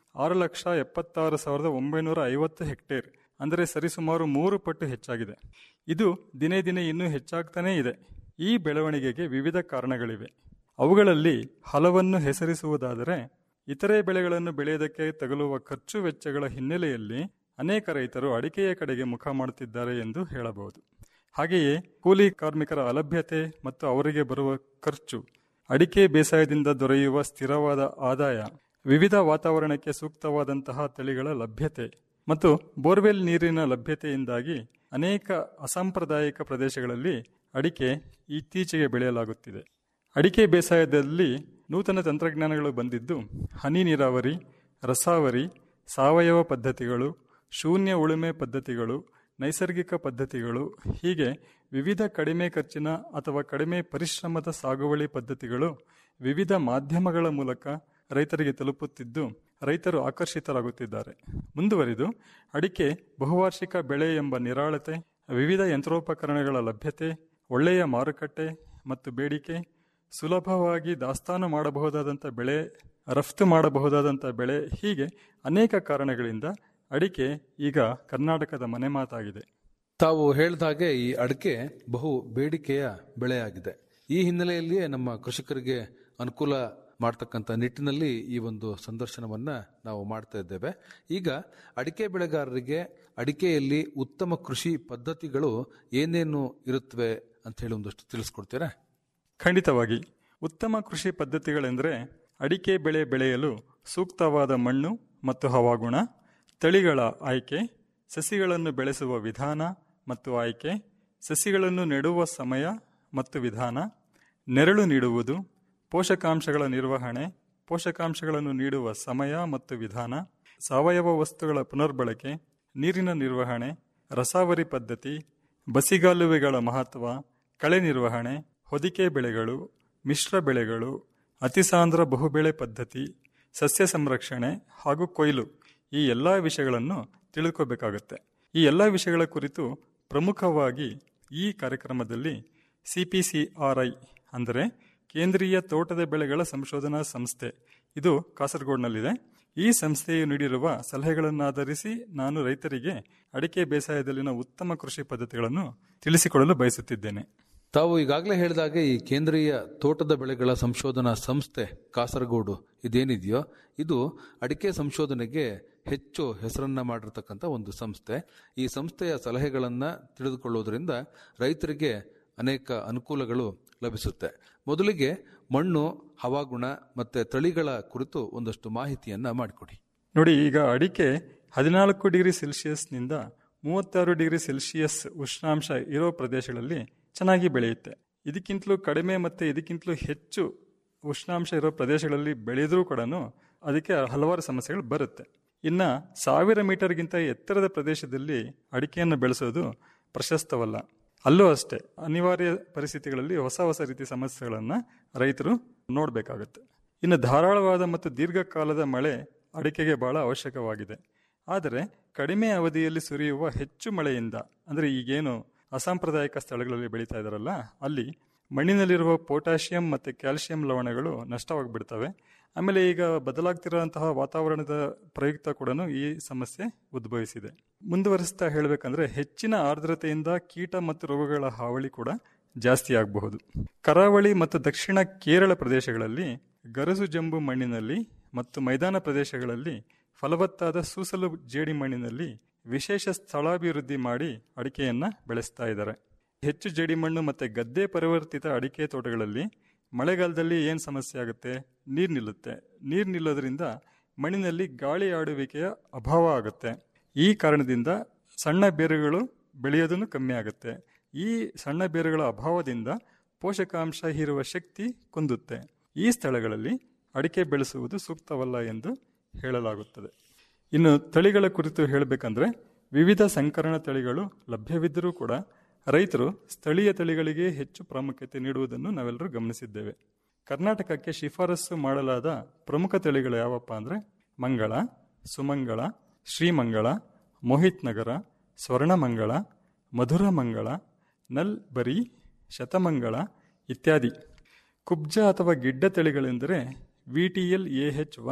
ಆರು ಲಕ್ಷ ಎಪ್ಪತ್ತಾರು ಸಾವಿರದ ಒಂಬೈನೂರ ಐವತ್ತು ಹೆಕ್ಟೇರ್ ಅಂದರೆ ಸರಿಸುಮಾರು ಮೂರು ಪಟ್ಟು ಹೆಚ್ಚಾಗಿದೆ ಇದು ದಿನೇ ದಿನೇ ಇನ್ನೂ ಹೆಚ್ಚಾಗ್ತಾನೇ ಇದೆ ಈ ಬೆಳವಣಿಗೆಗೆ ವಿವಿಧ ಕಾರಣಗಳಿವೆ ಅವುಗಳಲ್ಲಿ ಹಲವನ್ನು ಹೆಸರಿಸುವುದಾದರೆ ಇತರೆ ಬೆಳೆಗಳನ್ನು ಬೆಳೆಯುವುದಕ್ಕೆ ತಗಲುವ ಖರ್ಚು ವೆಚ್ಚಗಳ ಹಿನ್ನೆಲೆಯಲ್ಲಿ ಅನೇಕ ರೈತರು ಅಡಿಕೆಯ ಕಡೆಗೆ ಮುಖ ಮಾಡುತ್ತಿದ್ದಾರೆ ಎಂದು ಹೇಳಬಹುದು ಹಾಗೆಯೇ ಕೂಲಿ ಕಾರ್ಮಿಕರ ಅಲಭ್ಯತೆ ಮತ್ತು ಅವರಿಗೆ ಬರುವ ಖರ್ಚು ಅಡಿಕೆ ಬೇಸಾಯದಿಂದ ದೊರೆಯುವ ಸ್ಥಿರವಾದ ಆದಾಯ ವಿವಿಧ ವಾತಾವರಣಕ್ಕೆ ಸೂಕ್ತವಾದಂತಹ ತಳಿಗಳ ಲಭ್ಯತೆ ಮತ್ತು ಬೋರ್ವೆಲ್ ನೀರಿನ ಲಭ್ಯತೆಯಿಂದಾಗಿ ಅನೇಕ ಅಸಾಂಪ್ರದಾಯಿಕ ಪ್ರದೇಶಗಳಲ್ಲಿ ಅಡಿಕೆ ಇತ್ತೀಚೆಗೆ ಬೆಳೆಯಲಾಗುತ್ತಿದೆ ಅಡಿಕೆ ಬೇಸಾಯದಲ್ಲಿ ನೂತನ ತಂತ್ರಜ್ಞಾನಗಳು ಬಂದಿದ್ದು ಹನಿ ನೀರಾವರಿ ರಸಾವರಿ ಸಾವಯವ ಪದ್ಧತಿಗಳು ಶೂನ್ಯ ಉಳುಮೆ ಪದ್ಧತಿಗಳು ನೈಸರ್ಗಿಕ ಪದ್ಧತಿಗಳು ಹೀಗೆ ವಿವಿಧ ಕಡಿಮೆ ಖರ್ಚಿನ ಅಥವಾ ಕಡಿಮೆ ಪರಿಶ್ರಮದ ಸಾಗುವಳಿ ಪದ್ಧತಿಗಳು ವಿವಿಧ ಮಾಧ್ಯಮಗಳ ಮೂಲಕ ರೈತರಿಗೆ ತಲುಪುತ್ತಿದ್ದು ರೈತರು ಆಕರ್ಷಿತರಾಗುತ್ತಿದ್ದಾರೆ ಮುಂದುವರಿದು ಅಡಿಕೆ ಬಹುವಾರ್ಷಿಕ ಬೆಳೆ ಎಂಬ ನಿರಾಳತೆ ವಿವಿಧ ಯಂತ್ರೋಪಕರಣಗಳ ಲಭ್ಯತೆ ಒಳ್ಳೆಯ ಮಾರುಕಟ್ಟೆ ಮತ್ತು ಬೇಡಿಕೆ ಸುಲಭವಾಗಿ ದಾಸ್ತಾನು ಮಾಡಬಹುದಾದಂಥ ಬೆಳೆ ರಫ್ತು ಮಾಡಬಹುದಾದಂಥ ಬೆಳೆ ಹೀಗೆ ಅನೇಕ ಕಾರಣಗಳಿಂದ ಅಡಿಕೆ ಈಗ ಕರ್ನಾಟಕದ ಮನೆ ಮಾತಾಗಿದೆ ತಾವು ಹೇಳಿದ ಹಾಗೆ ಈ ಅಡಿಕೆ ಬಹು ಬೇಡಿಕೆಯ ಬೆಳೆಯಾಗಿದೆ ಈ ಹಿನ್ನೆಲೆಯಲ್ಲಿಯೇ ನಮ್ಮ ಕೃಷಿಕರಿಗೆ ಅನುಕೂಲ ಮಾಡ್ತಕ್ಕಂಥ ನಿಟ್ಟಿನಲ್ಲಿ ಈ ಒಂದು ಸಂದರ್ಶನವನ್ನ ನಾವು ಮಾಡ್ತಾ ಇದ್ದೇವೆ ಈಗ ಅಡಿಕೆ ಬೆಳೆಗಾರರಿಗೆ ಅಡಿಕೆಯಲ್ಲಿ ಉತ್ತಮ ಕೃಷಿ ಪದ್ಧತಿಗಳು ಏನೇನು ಇರುತ್ತವೆ ಅಂತ ಹೇಳಿ ಒಂದಷ್ಟು ತಿಳಿಸ್ಕೊಡ್ತೀರಾ ಖಂಡಿತವಾಗಿ ಉತ್ತಮ ಕೃಷಿ ಪದ್ಧತಿಗಳೆಂದರೆ ಅಡಿಕೆ ಬೆಳೆ ಬೆಳೆಯಲು ಸೂಕ್ತವಾದ ಮಣ್ಣು ಮತ್ತು ಹವಾಗುಣ ತಳಿಗಳ ಆಯ್ಕೆ ಸಸಿಗಳನ್ನು ಬೆಳೆಸುವ ವಿಧಾನ ಮತ್ತು ಆಯ್ಕೆ ಸಸಿಗಳನ್ನು ನೆಡುವ ಸಮಯ ಮತ್ತು ವಿಧಾನ ನೆರಳು ನೀಡುವುದು ಪೋಷಕಾಂಶಗಳ ನಿರ್ವಹಣೆ ಪೋಷಕಾಂಶಗಳನ್ನು ನೀಡುವ ಸಮಯ ಮತ್ತು ವಿಧಾನ ಸಾವಯವ ವಸ್ತುಗಳ ಪುನರ್ಬಳಕೆ ನೀರಿನ ನಿರ್ವಹಣೆ ರಸಾವರಿ ಪದ್ಧತಿ ಬಸಿಗಾಲುವೆಗಳ ಮಹತ್ವ ಕಳೆ ನಿರ್ವಹಣೆ ಹೊದಿಕೆ ಬೆಳೆಗಳು ಮಿಶ್ರ ಬೆಳೆಗಳು ಅತಿಸಾಂದ್ರ ಬಹುಬೆಳೆ ಪದ್ಧತಿ ಸಸ್ಯ ಸಂರಕ್ಷಣೆ ಹಾಗೂ ಕೊಯ್ಲು ಈ ಎಲ್ಲ ವಿಷಯಗಳನ್ನು ತಿಳ್ಕೋಬೇಕಾಗುತ್ತೆ ಈ ಎಲ್ಲ ವಿಷಯಗಳ ಕುರಿತು ಪ್ರಮುಖವಾಗಿ ಈ ಕಾರ್ಯಕ್ರಮದಲ್ಲಿ C P C R I ಅಂದರೆ ಕೇಂದ್ರೀಯ ತೋಟದ ಬೆಳೆಗಳ ಸಂಶೋಧನಾ ಸಂಸ್ಥೆ ಇದು ಕಾಸರಗೋಡ್ನಲ್ಲಿದೆ ಈ ಸಂಸ್ಥೆಯು ನೀಡಿರುವ ಸಲಹೆಗಳನ್ನಾಧರಿಸಿ ನಾನು ರೈತರಿಗೆ ಅಡಿಕೆ ಬೇಸಾಯದಲ್ಲಿನ ಉತ್ತಮ ಕೃಷಿ ಪದ್ಧತಿಗಳನ್ನು ತಿಳಿಸಿಕೊಡಲು ಬಯಸುತ್ತಿದ್ದೇನೆ ತಾವು ಈಗಾಗಲೇ ಹೇಳಿದಾಗೆ ಈ ಕೇಂದ್ರೀಯ ತೋಟದ ಬೆಳೆಗಳ ಸಂಶೋಧನಾ ಸಂಸ್ಥೆ ಕಾಸರಗೋಡು ಇದೇನಿದೆಯೋ ಇದು ಅಡಿಕೆ ಸಂಶೋಧನೆಗೆ ಹೆಚ್ಚು ಹೆಸರನ್ನ ಮಾಡಿರ್ತಕ್ಕಂಥ ಒಂದು ಸಂಸ್ಥೆ ಈ ಸಂಸ್ಥೆಯ ಸಲಹೆಗಳನ್ನ ತಿಳಿದುಕೊಳ್ಳುವುದರಿಂದ ರೈತರಿಗೆ ಅನೇಕ ಅನುಕೂಲಗಳು ಲಭಿಸುತ್ತೆ ಮೊದಲಿಗೆ ಮಣ್ಣು ಹವಾಗುಣ ಮತ್ತೆ ತಳಿಗಳ ಕುರಿತು ಒಂದಷ್ಟು ಮಾಹಿತಿಯನ್ನ ಮಾಡಿಕೊಡಿ ನೋಡಿ ಈಗ ಅಡಿಕೆ ಹದಿನಾಲ್ಕು ಡಿಗ್ರಿ ಸೆಲ್ಸಿಯಸ್ನಿಂದ ಮೂವತ್ತಾರು ಡಿಗ್ರಿ ಸೆಲ್ಸಿಯಸ್ ಉಷ್ಣಾಂಶ ಇರೋ ಪ್ರದೇಶಗಳಲ್ಲಿ ಚೆನ್ನಾಗಿ ಬೆಳೆಯುತ್ತೆ ಇದಕ್ಕಿಂತಲೂ ಕಡಿಮೆ ಮತ್ತು ಇದಕ್ಕಿಂತಲೂ ಹೆಚ್ಚು ಉಷ್ಣಾಂಶ ಇರೋ ಪ್ರದೇಶಗಳಲ್ಲಿ ಬೆಳೆದರೂ ಕೂಡ ಅದಕ್ಕೆ ಹಲವಾರು ಸಮಸ್ಯೆಗಳು ಬರುತ್ತೆ ಇನ್ನು ಸಾವಿರ ಮೀಟರ್ಗಿಂತ ಎತ್ತರದ ಪ್ರದೇಶದಲ್ಲಿ ಅಡಿಕೆಯನ್ನು ಬೆಳೆಸೋದು ಪ್ರಶಸ್ತವಲ್ಲ ಅಲ್ಲೂ ಅಷ್ಟೇ ಅನಿವಾರ್ಯ ಪರಿಸ್ಥಿತಿಗಳಲ್ಲಿ ಹೊಸ ಹೊಸ ರೀತಿಯ ಸಮಸ್ಯೆಗಳನ್ನು ರೈತರು ನೋಡಬೇಕಾಗುತ್ತೆ ಇನ್ನು ಧಾರಾಳವಾದ ಮತ್ತು ದೀರ್ಘಕಾಲದ ಮಳೆ ಅಡಿಕೆಗೆ ಬಹಳ ಅವಶ್ಯಕವಾಗಿದೆ ಆದರೆ ಕಡಿಮೆ ಅವಧಿಯಲ್ಲಿ ಸುರಿಯುವ ಹೆಚ್ಚು ಮಳೆಯಿಂದ ಅಂದರೆ ಈಗೇನು ಅಸಾಂಪ್ರದಾಯಿಕ ಸ್ಥಳಗಳಲ್ಲಿ ಬೆಳೀತಾ ಇದ್ದಾರಲ್ಲ ಅಲ್ಲಿ ಮಣ್ಣಿನಲ್ಲಿರುವ ಪೊಟ್ಯಾಷಿಯಂ ಮತ್ತು ಕ್ಯಾಲ್ಸಿಯಂ ಲವಣಗಳು ನಷ್ಟವಾಗಿಬಿಡ್ತವೆ ಆಮೇಲೆ ಈಗ ಬದಲಾಗ್ತಿರುವಂತಹ ವಾತಾವರಣದ ಪ್ರಯುಕ್ತ ಕೂಡ ಈ ಸಮಸ್ಯೆ ಉದ್ಭವಿಸಿದೆ ಮುಂದುವರಿಸ್ತಾ ಹೇಳಬೇಕಂದ್ರೆ ಹೆಚ್ಚಿನ ಆರ್ದ್ರತೆಯಿಂದ ಕೀಟ ಮತ್ತು ರೋಗಗಳ ಹಾವಳಿ ಕೂಡ ಜಾಸ್ತಿ ಆಗಬಹುದು ಕರಾವಳಿ ಮತ್ತು ದಕ್ಷಿಣ ಕೇರಳ ಪ್ರದೇಶಗಳಲ್ಲಿ ಗರಸು ಜಂಬು ಮಣ್ಣಿನಲ್ಲಿ ಮತ್ತು ಮೈದಾನ ಪ್ರದೇಶಗಳಲ್ಲಿ ಫಲವತ್ತಾದ ಸೂಸಲು ಜೇಡಿ ಮಣ್ಣಿನಲ್ಲಿ ವಿಶೇಷ ಸ್ಥಳಾಭಿವೃದ್ಧಿ ಮಾಡಿ ಅಡಿಕೆಯನ್ನ ಬೆಳೆಸ್ತಾ ಇದ್ದಾರೆ ಹೆಚ್ಚು ಜೇಡಿಮಣ್ಣು ಮತ್ತು ಗದ್ದೆ ಪರಿವರ್ತಿತ ಅಡಿಕೆ ತೋಟಗಳಲ್ಲಿ ಮಳೆಗಾಲದಲ್ಲಿ ಏನು ಸಮಸ್ಯೆ ಆಗುತ್ತೆ ನೀರು ನಿಲ್ಲುತ್ತೆ ನೀರು ನಿಲ್ಲೋದ್ರಿಂದ ಮಣ್ಣಿನಲ್ಲಿ ಗಾಳಿ ಆಡುವಿಕೆಯ ಅಭಾವ ಆಗುತ್ತೆ ಈ ಕಾರಣದಿಂದ ಸಣ್ಣ ಬೇರುಗಳು ಬೆಳೆಯೋದನ್ನು ಕಮ್ಮಿ ಆಗುತ್ತೆ ಈ ಸಣ್ಣ ಬೇರುಗಳ ಅಭಾವದಿಂದ ಪೋಷಕಾಂಶ ಹೀರುವ ಶಕ್ತಿ ಕುಂದುತ್ತೆ ಈ ಸ್ಥಳಗಳಲ್ಲಿ ಅಡಿಕೆ ಬೆಳೆಸುವುದು ಸೂಕ್ತವಲ್ಲ ಎಂದು ಹೇಳಲಾಗುತ್ತದೆ ಇನ್ನು ತಳಿಗಳ ಕುರಿತು ಹೇಳಬೇಕಂದ್ರೆ ವಿವಿಧ ಸಂಕರಣ ತಳಿಗಳು ಲಭ್ಯವಿದ್ದರೂ ಕೂಡ ರೈತರು ಸ್ಥಳೀಯ ತಳಿಗಳಿಗೆ ಹೆಚ್ಚು ಪ್ರಾಮುಖ್ಯತೆ ನೀಡುವುದನ್ನು ನಾವೆಲ್ಲರೂ ಗಮನಿಸಿದ್ದೇವೆ ಕರ್ನಾಟಕಕ್ಕೆ ಶಿಫಾರಸು ಮಾಡಲಾದ ಪ್ರಮುಖ ತಳಿಗಳು ಯಾವಪ್ಪ ಅಂದರೆ ಮಂಗಳ ಸುಮಂಗಳ ಶ್ರೀಮಂಗಳ ಮೋಹಿತ್ ನಗರ ಸ್ವರ್ಣಮಂಗಳ ಮಧುರ ಮಂಗಳ ನಲ್ ಬರಿ ಶತಮಂಗಳ ಇತ್ಯಾದಿ ಕುಬ್ಜ ಅಥವಾ ಗಿಡ್ಡ ತಳಿಗಳೆಂದರೆ V T L A H one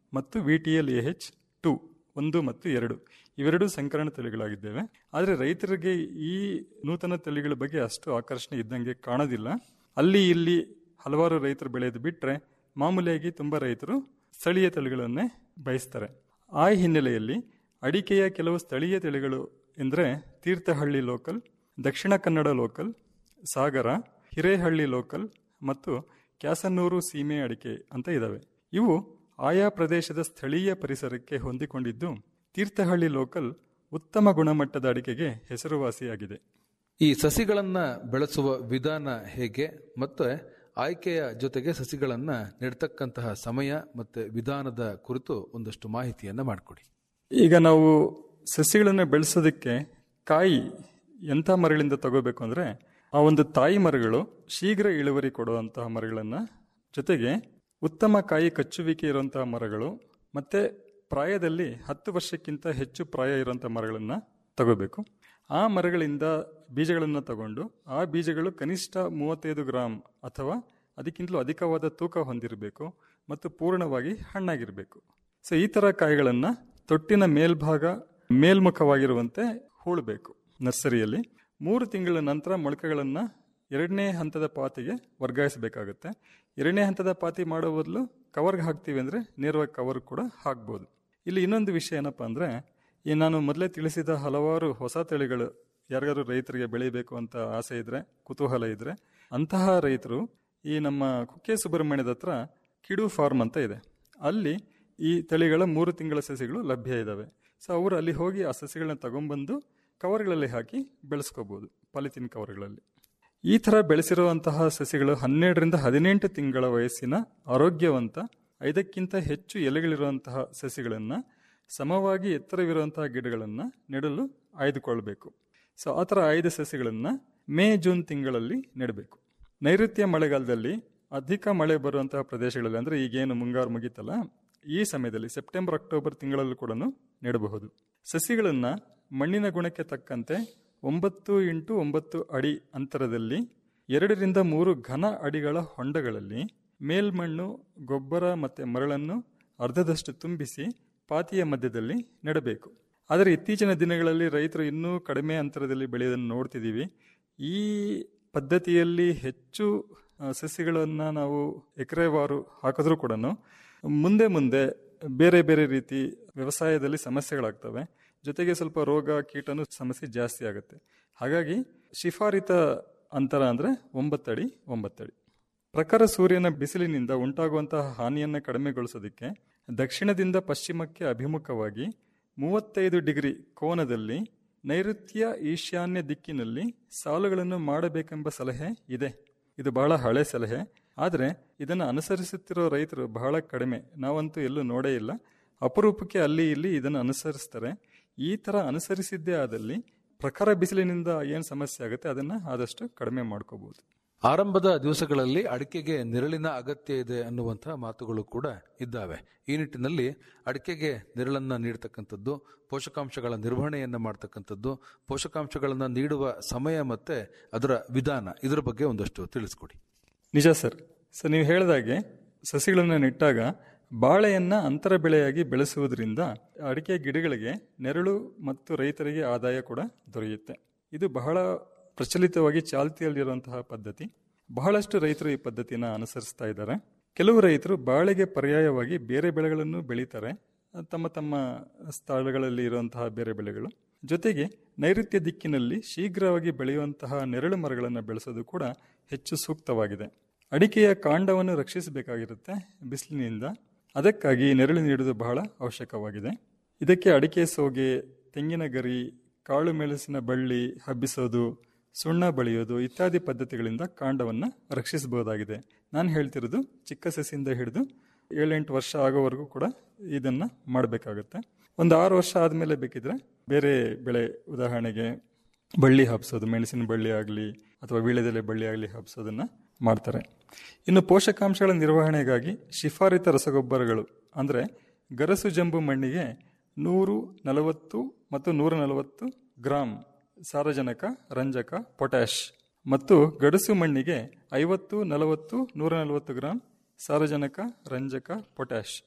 ಮತ್ತು V T L A H two ಒಂದು ಮತ್ತು ಎರಡು ಇವೆರಡೂ ಸಂಕರಣ ತಳಿಗಳಾಗಿದ್ದೇವೆ ಆದರೆ ರೈತರಿಗೆ ಈ ನೂತನ ತಳಿಗಳ ಬಗ್ಗೆ ಅಷ್ಟು ಆಕರ್ಷಣೆ ಇದ್ದಂಗೆ ಕಾಣೋದಿಲ್ಲ ಅಲ್ಲಿ ಇಲ್ಲಿ ಹಲವಾರು ರೈತರು ಬೆಳೆಯೋದು ಬಿಟ್ಟರೆ ಮಾಮೂಲಿಯಾಗಿ ತುಂಬ ರೈತರು ಸ್ಥಳೀಯ ತಳಿಗಳನ್ನೇ ಬಯಸ್ತಾರೆ ಆ ಹಿನ್ನೆಲೆಯಲ್ಲಿ ಅಡಿಕೆಯ ಕೆಲವು ಸ್ಥಳೀಯ ತಳಿಗಳು ಎಂದರೆ Thirthahalli local Dakshina Kannada local Sagara Hirehalli local ಮತ್ತು ಕ್ಯಾಸನ್ನೂರು ಸೀಮೆ ಅಡಿಕೆ ಅಂತ ಇದ್ದಾವೆ ಇವು ಆಯಾ ಪ್ರದೇಶದ ಸ್ಥಳೀಯ ಪರಿಸರಕ್ಕೆ ಹೊಂದಿಕೊಂಡಿದ್ದು ತೀರ್ಥಹಳ್ಳಿ ಲೋಕಲ್ ಉತ್ತಮ ಗುಣಮಟ್ಟದ ಅಡಿಕೆಗೆ ಹೆಸರುವಾಸಿಯಾಗಿದೆ ಈ ಸಸಿಗಳನ್ನ ಬೆಳೆಸುವ ವಿಧಾನ ಹೇಗೆ ಮತ್ತೆ ಆಯ್ಕೆಯ ಜೊತೆಗೆ ಸಸಿಗಳನ್ನ ನೆಡ್ತಕ್ಕಂತಹ ಸಮಯ ಮತ್ತೆ ವಿಧಾನದ ಕುರಿತು ಒಂದಷ್ಟು ಮಾಹಿತಿಯನ್ನ ಮಾಡಿಕೊಡಿ ಈಗ ನಾವು ಸಸಿಗಳನ್ನು ಬೆಳೆಸೋದಕ್ಕೆ ಕಾಯಿ ಎಂಥ ಮರಗಳಿಂದ ತಗೋಬೇಕು ಅಂದರೆ ಆ ಒಂದು ತಾಯಿ ಮರಗಳು ಶೀಘ್ರ ಇಳುವರಿ ಕೊಡುವಂತಹ ಮರಗಳನ್ನು ಜೊತೆಗೆ ಉತ್ತಮ ಕಾಯಿ ಕಚ್ಚುವಿಕೆ ಇರುವಂತಹ ಮರಗಳು ಮತ್ತೆ ಪ್ರಾಯದಲ್ಲಿ ಹತ್ತು ವರ್ಷಕ್ಕಿಂತ ಹೆಚ್ಚು ಪ್ರಾಯ ಇರುವಂಥ ಮರಗಳನ್ನು ತಗೋಬೇಕು ಆ ಮರಗಳಿಂದ ಬೀಜಗಳನ್ನು ತಗೊಂಡು ಆ ಬೀಜಗಳು ಕನಿಷ್ಠ ಮೂವತ್ತೈದು ಗ್ರಾಮ್ ಅಥವಾ ಅದಕ್ಕಿಂತಲೂ ಅಧಿಕವಾದ ತೂಕ ಹೊಂದಿರಬೇಕು ಮತ್ತು ಪೂರ್ಣವಾಗಿ ಹಣ್ಣಾಗಿರಬೇಕು ಸೊ ಈ ಥರ ಕಾಯಿಗಳನ್ನು ತೊಟ್ಟಿನ ಮೇಲ್ಭಾಗ ಮೇಲ್ಮುಖವಾಗಿರುವಂತೆ ಹೂಳಬೇಕು ನರ್ಸರಿಯಲ್ಲಿ ಮೂರು ತಿಂಗಳ ನಂತರ ಮೊಳಕೆಗಳನ್ನು ಎರಡನೇ ಹಂತದ ಪಾತಿಗೆ ವರ್ಗಾಯಿಸಬೇಕಾಗುತ್ತೆ ಎರಡನೇ ಹಂತದ ಪಾತಿ ಮಾಡೋ ಬದಲು ಕವರ್ಗೆ ಹಾಕ್ತೀವಿ ಅಂದರೆ ನೇರವಾಗಿ ಕವರ್ ಕೂಡ ಹಾಕ್ಬೋದು ಇಲ್ಲಿ ಇನ್ನೊಂದು ವಿಷಯ ಏನಪ್ಪ ಅಂದರೆ ಈ ನಾನು ಮೊದಲೇ ತಿಳಿಸಿದ ಹಲವಾರು ಹೊಸ ತಳಿಗಳು ಯಾರಿಗಾರು ರೈತರಿಗೆ ಬೆಳಿಬೇಕು ಅಂತ ಆಸೆ ಇದ್ರೆ ಕುತೂಹಲ ಇದ್ರೆ ಅಂತಹ ರೈತರು ಈ ನಮ್ಮ ಕುಕ್ಕೆ ಸುಬ್ರಹ್ಮಣ್ಯದ ಹತ್ರ ಕಿಡು ಫಾರ್ಮ್ ಅಂತ ಇದೆ ಅಲ್ಲಿ ಈ ತಳಿಗಳ ಮೂರು ತಿಂಗಳ ಸಸಿಗಳು ಲಭ್ಯ ಇದ್ದಾವೆ ಸೊ ಅವರು ಅಲ್ಲಿ ಹೋಗಿ ಆ ಸಸಿಗಳನ್ನ ತಗೊಂಡ್ಬಂದು ಕವರ್ಗಳಲ್ಲಿ ಹಾಕಿ ಬೆಳೆಸ್ಕೋಬೋದು ಪಾಲಿಥಿನ್ ಕವರ್ಗಳಲ್ಲಿ ಈ ಥರ ಬೆಳೆಸಿರುವಂತಹ ಸಸಿಗಳು ಹನ್ನೆರಡರಿಂದ ಹದಿನೆಂಟು ತಿಂಗಳ ವಯಸ್ಸಿನ ಆರೋಗ್ಯವಂತ ಐದಕ್ಕಿಂತ ಹೆಚ್ಚು ಎಲೆಗಳಿರುವಂತಹ ಸಸಿಗಳನ್ನು ಸಮವಾಗಿ ಎತ್ತರವಿರುವಂತಹ ಗಿಡಗಳನ್ನು ನೆಡಲು ಆಯ್ದುಕೊಳ್ಬೇಕು ಸೊ ಆ ಥರ ಆಯ್ದ ಸಸಿಗಳನ್ನು ಮೇ ಜೂನ್ ತಿಂಗಳಲ್ಲಿ ನೆಡಬೇಕು ನೈಋತ್ಯ ಮಳೆಗಾಲದಲ್ಲಿ ಅಧಿಕ ಮಳೆ ಬರುವಂತಹ ಪ್ರದೇಶಗಳಲ್ಲಿ ಅಂದರೆ ಈಗೇನು ಮುಂಗಾರು ಮುಗೀತಲ್ಲ ಈ ಸಮಯದಲ್ಲಿ ಸೆಪ್ಟೆಂಬರ್ ಅಕ್ಟೋಬರ್ ತಿಂಗಳಲ್ಲೂ ಕೂಡ ನೆಡಬಹುದು ಸಸಿಗಳನ್ನು ಮಣ್ಣಿನ ಗುಣಕ್ಕೆ ತಕ್ಕಂತೆ ಒಂಬತ್ತು ಇಂಟು ಒಂಬತ್ತು ಅಡಿ ಅಂತರದಲ್ಲಿ ಎರಡರಿಂದ ಮೂರು ಘನ ಅಡಿಗಳ ಹೊಂಡಗಳಲ್ಲಿ ಮೇಲ್ಮಣ್ಣು ಗೊಬ್ಬರ ಮತ್ತು ಮರಳನ್ನು ಅರ್ಧದಷ್ಟು ತುಂಬಿಸಿ ಪಾತಿಯ ಮಧ್ಯದಲ್ಲಿ ನೆಡಬೇಕು ಆದರೆ ಇತ್ತೀಚಿನ ದಿನಗಳಲ್ಲಿ ರೈತರು ಇನ್ನೂ ಕಡಿಮೆ ಅಂತರದಲ್ಲಿ ಬೆಳೆಯೋದನ್ನು ನೋಡ್ತಿದ್ದೀವಿ ಈ ಪದ್ಧತಿಯಲ್ಲಿ ಹೆಚ್ಚು ಸಸಿಗಳನ್ನು ನಾವು ಎಕರೆವಾರು ಹಾಕಿದ್ರೂ ಕೂಡ ಮುಂದೆ ಮುಂದೆ ಬೇರೆ ಬೇರೆ ರೀತಿ ವ್ಯವಸಾಯದಲ್ಲಿ ಸಮಸ್ಯೆಗಳಾಗ್ತವೆ ಜೊತೆಗೆ ಸ್ವಲ್ಪ ರೋಗ ಕೀಟನು ಸಮಸ್ಯೆ ಜಾಸ್ತಿ ಆಗುತ್ತೆ ಹಾಗಾಗಿ ಶಿಫಾರಿತ ಅಂತರ ಅಂದರೆ ಒಂಬತ್ತಡಿ ಒಂಬತ್ತಡಿ ಪ್ರಖರ ಸೂರ್ಯನ ಬಿಸಿಲಿನಿಂದ ಉಂಟಾಗುವಂತಹ ಹಾನಿಯನ್ನು ಕಡಿಮೆಗೊಳಿಸೋದಕ್ಕೆ ದಕ್ಷಿಣದಿಂದ ಪಶ್ಚಿಮಕ್ಕೆ ಅಭಿಮುಖವಾಗಿ ಮೂವತ್ತೈದು ಡಿಗ್ರಿ ಕೋನದಲ್ಲಿ ನೈಋತ್ಯ ಈಶಾನ್ಯ ದಿಕ್ಕಿನಲ್ಲಿ ಸಾಲುಗಳನ್ನು ಮಾಡಬೇಕೆಂಬ ಸಲಹೆ ಇದೆ ಇದು ಬಹಳ ಹಳೆ ಸಲಹೆ ಆದರೆ ಇದನ್ನು ಅನುಸರಿಸುತ್ತಿರೋ ರೈತರು ಬಹಳ ಕಡಿಮೆ ನಾವಂತೂ ಎಲ್ಲೂ ನೋಡೇ ಇಲ್ಲ ಅಪರೂಪಕ್ಕೆ ಅಲ್ಲಿ ಇಲ್ಲಿ ಇದನ್ನು ಅನುಸರಿಸ್ತಾರೆ ಈ ಥರ ಅನುಸರಿಸಿದ್ದೇ ಆದಲ್ಲಿ ಪ್ರಖರ ಬಿಸಿಲಿನಿಂದ ಏನು ಸಮಸ್ಯೆ ಆಗುತ್ತೆ ಅದನ್ನು ಆದಷ್ಟು ಕಡಿಮೆ ಮಾಡ್ಕೋಬಹುದು ಆರಂಭದ ದಿವಸಗಳಲ್ಲಿ ಅಡಿಕೆಗೆ ನೆರಳಿನ ಅಗತ್ಯ ಇದೆ ಅನ್ನುವಂತಹ ಮಾತುಗಳು ಕೂಡ ಇದ್ದಾವೆ ಈ ನಿಟ್ಟಿನಲ್ಲಿ ಅಡಿಕೆಗೆ ನೆರಳನ್ನ ನೀಡತಕ್ಕಂಥದ್ದು ಪೋಷಕಾಂಶಗಳ ನಿರ್ವಹಣೆಯನ್ನ ಮಾಡ್ತಕ್ಕಂಥದ್ದು ಪೋಷಕಾಂಶಗಳನ್ನು ನೀಡುವ ಸಮಯ ಮತ್ತೆ ಅದರ ವಿಧಾನ ಇದರ ಬಗ್ಗೆ ಒಂದಷ್ಟು ತಿಳಿಸ್ಕೊಡಿ ನಿಜ ಸರ್ ಸೊ ನೀವು ಹೇಳಿದಾಗೆ ಸಸಿಗಳನ್ನು ನೆಟ್ಟಾಗ ಬಾಳೆಯನ್ನ ಅಂತರ ಬೆಳೆಯಾಗಿ ಬೆಳೆಸುವುದರಿಂದ ಅಡಿಕೆ ಗಿಡಗಳಿಗೆ ನೆರಳು ಮತ್ತು ರೈತರಿಗೆ ಆದಾಯ ಕೂಡ ದೊರೆಯುತ್ತೆ ಇದು ಬಹಳ ಪ್ರಚಲಿತವಾಗಿ ಚಾಲ್ತಿಯಲ್ಲಿರುವಂತಹ ಪದ್ಧತಿ ಬಹಳಷ್ಟು ರೈತರು ಈ ಪದ್ಧತಿನ ಅನುಸರಿಸ್ತಾ ಇದ್ದಾರೆ ಕೆಲವು ರೈತರು ಬಾಳೆಗೆ ಪರ್ಯಾಯವಾಗಿ ಬೇರೆ ಬೆಳೆಗಳನ್ನು ಬೆಳೀತಾರೆ ತಮ್ಮ ತಮ್ಮ ಸ್ಥಳಗಳಲ್ಲಿ ಇರುವಂತಹ ಬೇರೆ ಬೆಳೆಗಳು ಜೊತೆಗೆ ನೈಋತ್ಯ ದಿಕ್ಕಿನಲ್ಲಿ ಶೀಘ್ರವಾಗಿ ಬೆಳೆಯುವಂತಹ ನೆರಳು ಮರಗಳನ್ನು ಬೆಳೆಸೋದು ಕೂಡ ಹೆಚ್ಚು ಸೂಕ್ತವಾಗಿದೆ ಅಡಿಕೆಯ ಕಾಂಡವನ್ನು ರಕ್ಷಿಸಬೇಕಾಗಿರುತ್ತೆ ಬಿಸಿಲಿನಿಂದ ಅದಕ್ಕಾಗಿ ನೆರಳು ನೀಡುವುದು ಬಹಳ ಅವಶ್ಯಕವಾಗಿದೆ ಇದಕ್ಕೆ ಅಡಿಕೆ ಸೋಗೆ ತೆಂಗಿನ ಗರಿ ಕಾಳು ಮೆಣಸಿನ ಬಳ್ಳಿ ಹಬ್ಬಿಸೋದು ಸುಣ್ಣ ಬಳಿಯೋದು ಇತ್ಯಾದಿ ಪದ್ಧತಿಗಳಿಂದ ಕಾಂಡವನ್ನು ರಕ್ಷಿಸಬಹುದಾಗಿದೆ ನಾನು ಹೇಳ್ತಿರೋದು ಚಿಕ್ಕ ಸಸಿಯಿಂದ ಹಿಡಿದು ಏಳೆಂಟು ವರ್ಷ ಆಗೋವರೆಗೂ ಕೂಡ ಇದನ್ನು ಮಾಡಬೇಕಾಗುತ್ತೆ ಒಂದು ಆರು ವರ್ಷ ಆದಮೇಲೆ ಬೇಕಿದ್ರೆ ಬೇರೆ ಬೆಳೆ ಉದಾಹರಣೆಗೆ ಬಳ್ಳಿ ಹಬ್ಸೋದು ಮೆಣಸಿನ ಬಳ್ಳಿ ಆಗಲಿ ಅಥವಾ ವೀಳ್ಯದೆಲೆ ಬಳ್ಳಿ ಆಗಲಿ ಹಬ್ಸೋದನ್ನು ಮಾಡ್ತಾರೆ ಇನ್ನು ಪೋಷಕಾಂಶಗಳ ನಿರ್ವಹಣೆಗಾಗಿ ಶಿಫಾರಿತ ರಸಗೊಬ್ಬರಗಳು ಅಂದರೆ ಗರಸು ಜಂಬು ಮಣ್ಣಿಗೆ ನೂರು ನಲವತ್ತು ಮತ್ತು ನೂರ ನಲವತ್ತು ಗ್ರಾಂ ಸಾರಜನಕ ರಂಜಕ ಪೊಟ್ಯಾಷ್ ಮತ್ತು ಗಡಸು ಮಣ್ಣಿಗೆ ಐವತ್ತು ನಲವತ್ತು ನೂರ ನಲವತ್ತು ಗ್ರಾಂ ಸಾರಜನಕ ರಂಜಕ ಪೊಟ್ಯಾಷ್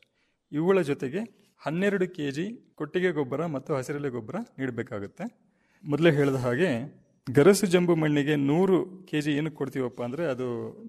ಇವುಗಳ ಜೊತೆಗೆ ಹನ್ನೆರಡು ಕೆ ಜಿ ಕೊಟ್ಟಿಗೆ ಗೊಬ್ಬರ ಮತ್ತು ಹಸಿರೆಲೆ ಗೊಬ್ಬರ ನೀಡಬೇಕಾಗುತ್ತೆ ಮೊದಲೇ ಹೇಳಿದ ಹಾಗೆ ಗರಸು ಜಂಬು ಮಣ್ಣಿಗೆ ನೂರು ಕೆ ಜಿ ಏನು ಕೊಡ್ತೀವಪ್ಪ ಅಂದರೆ ಅದು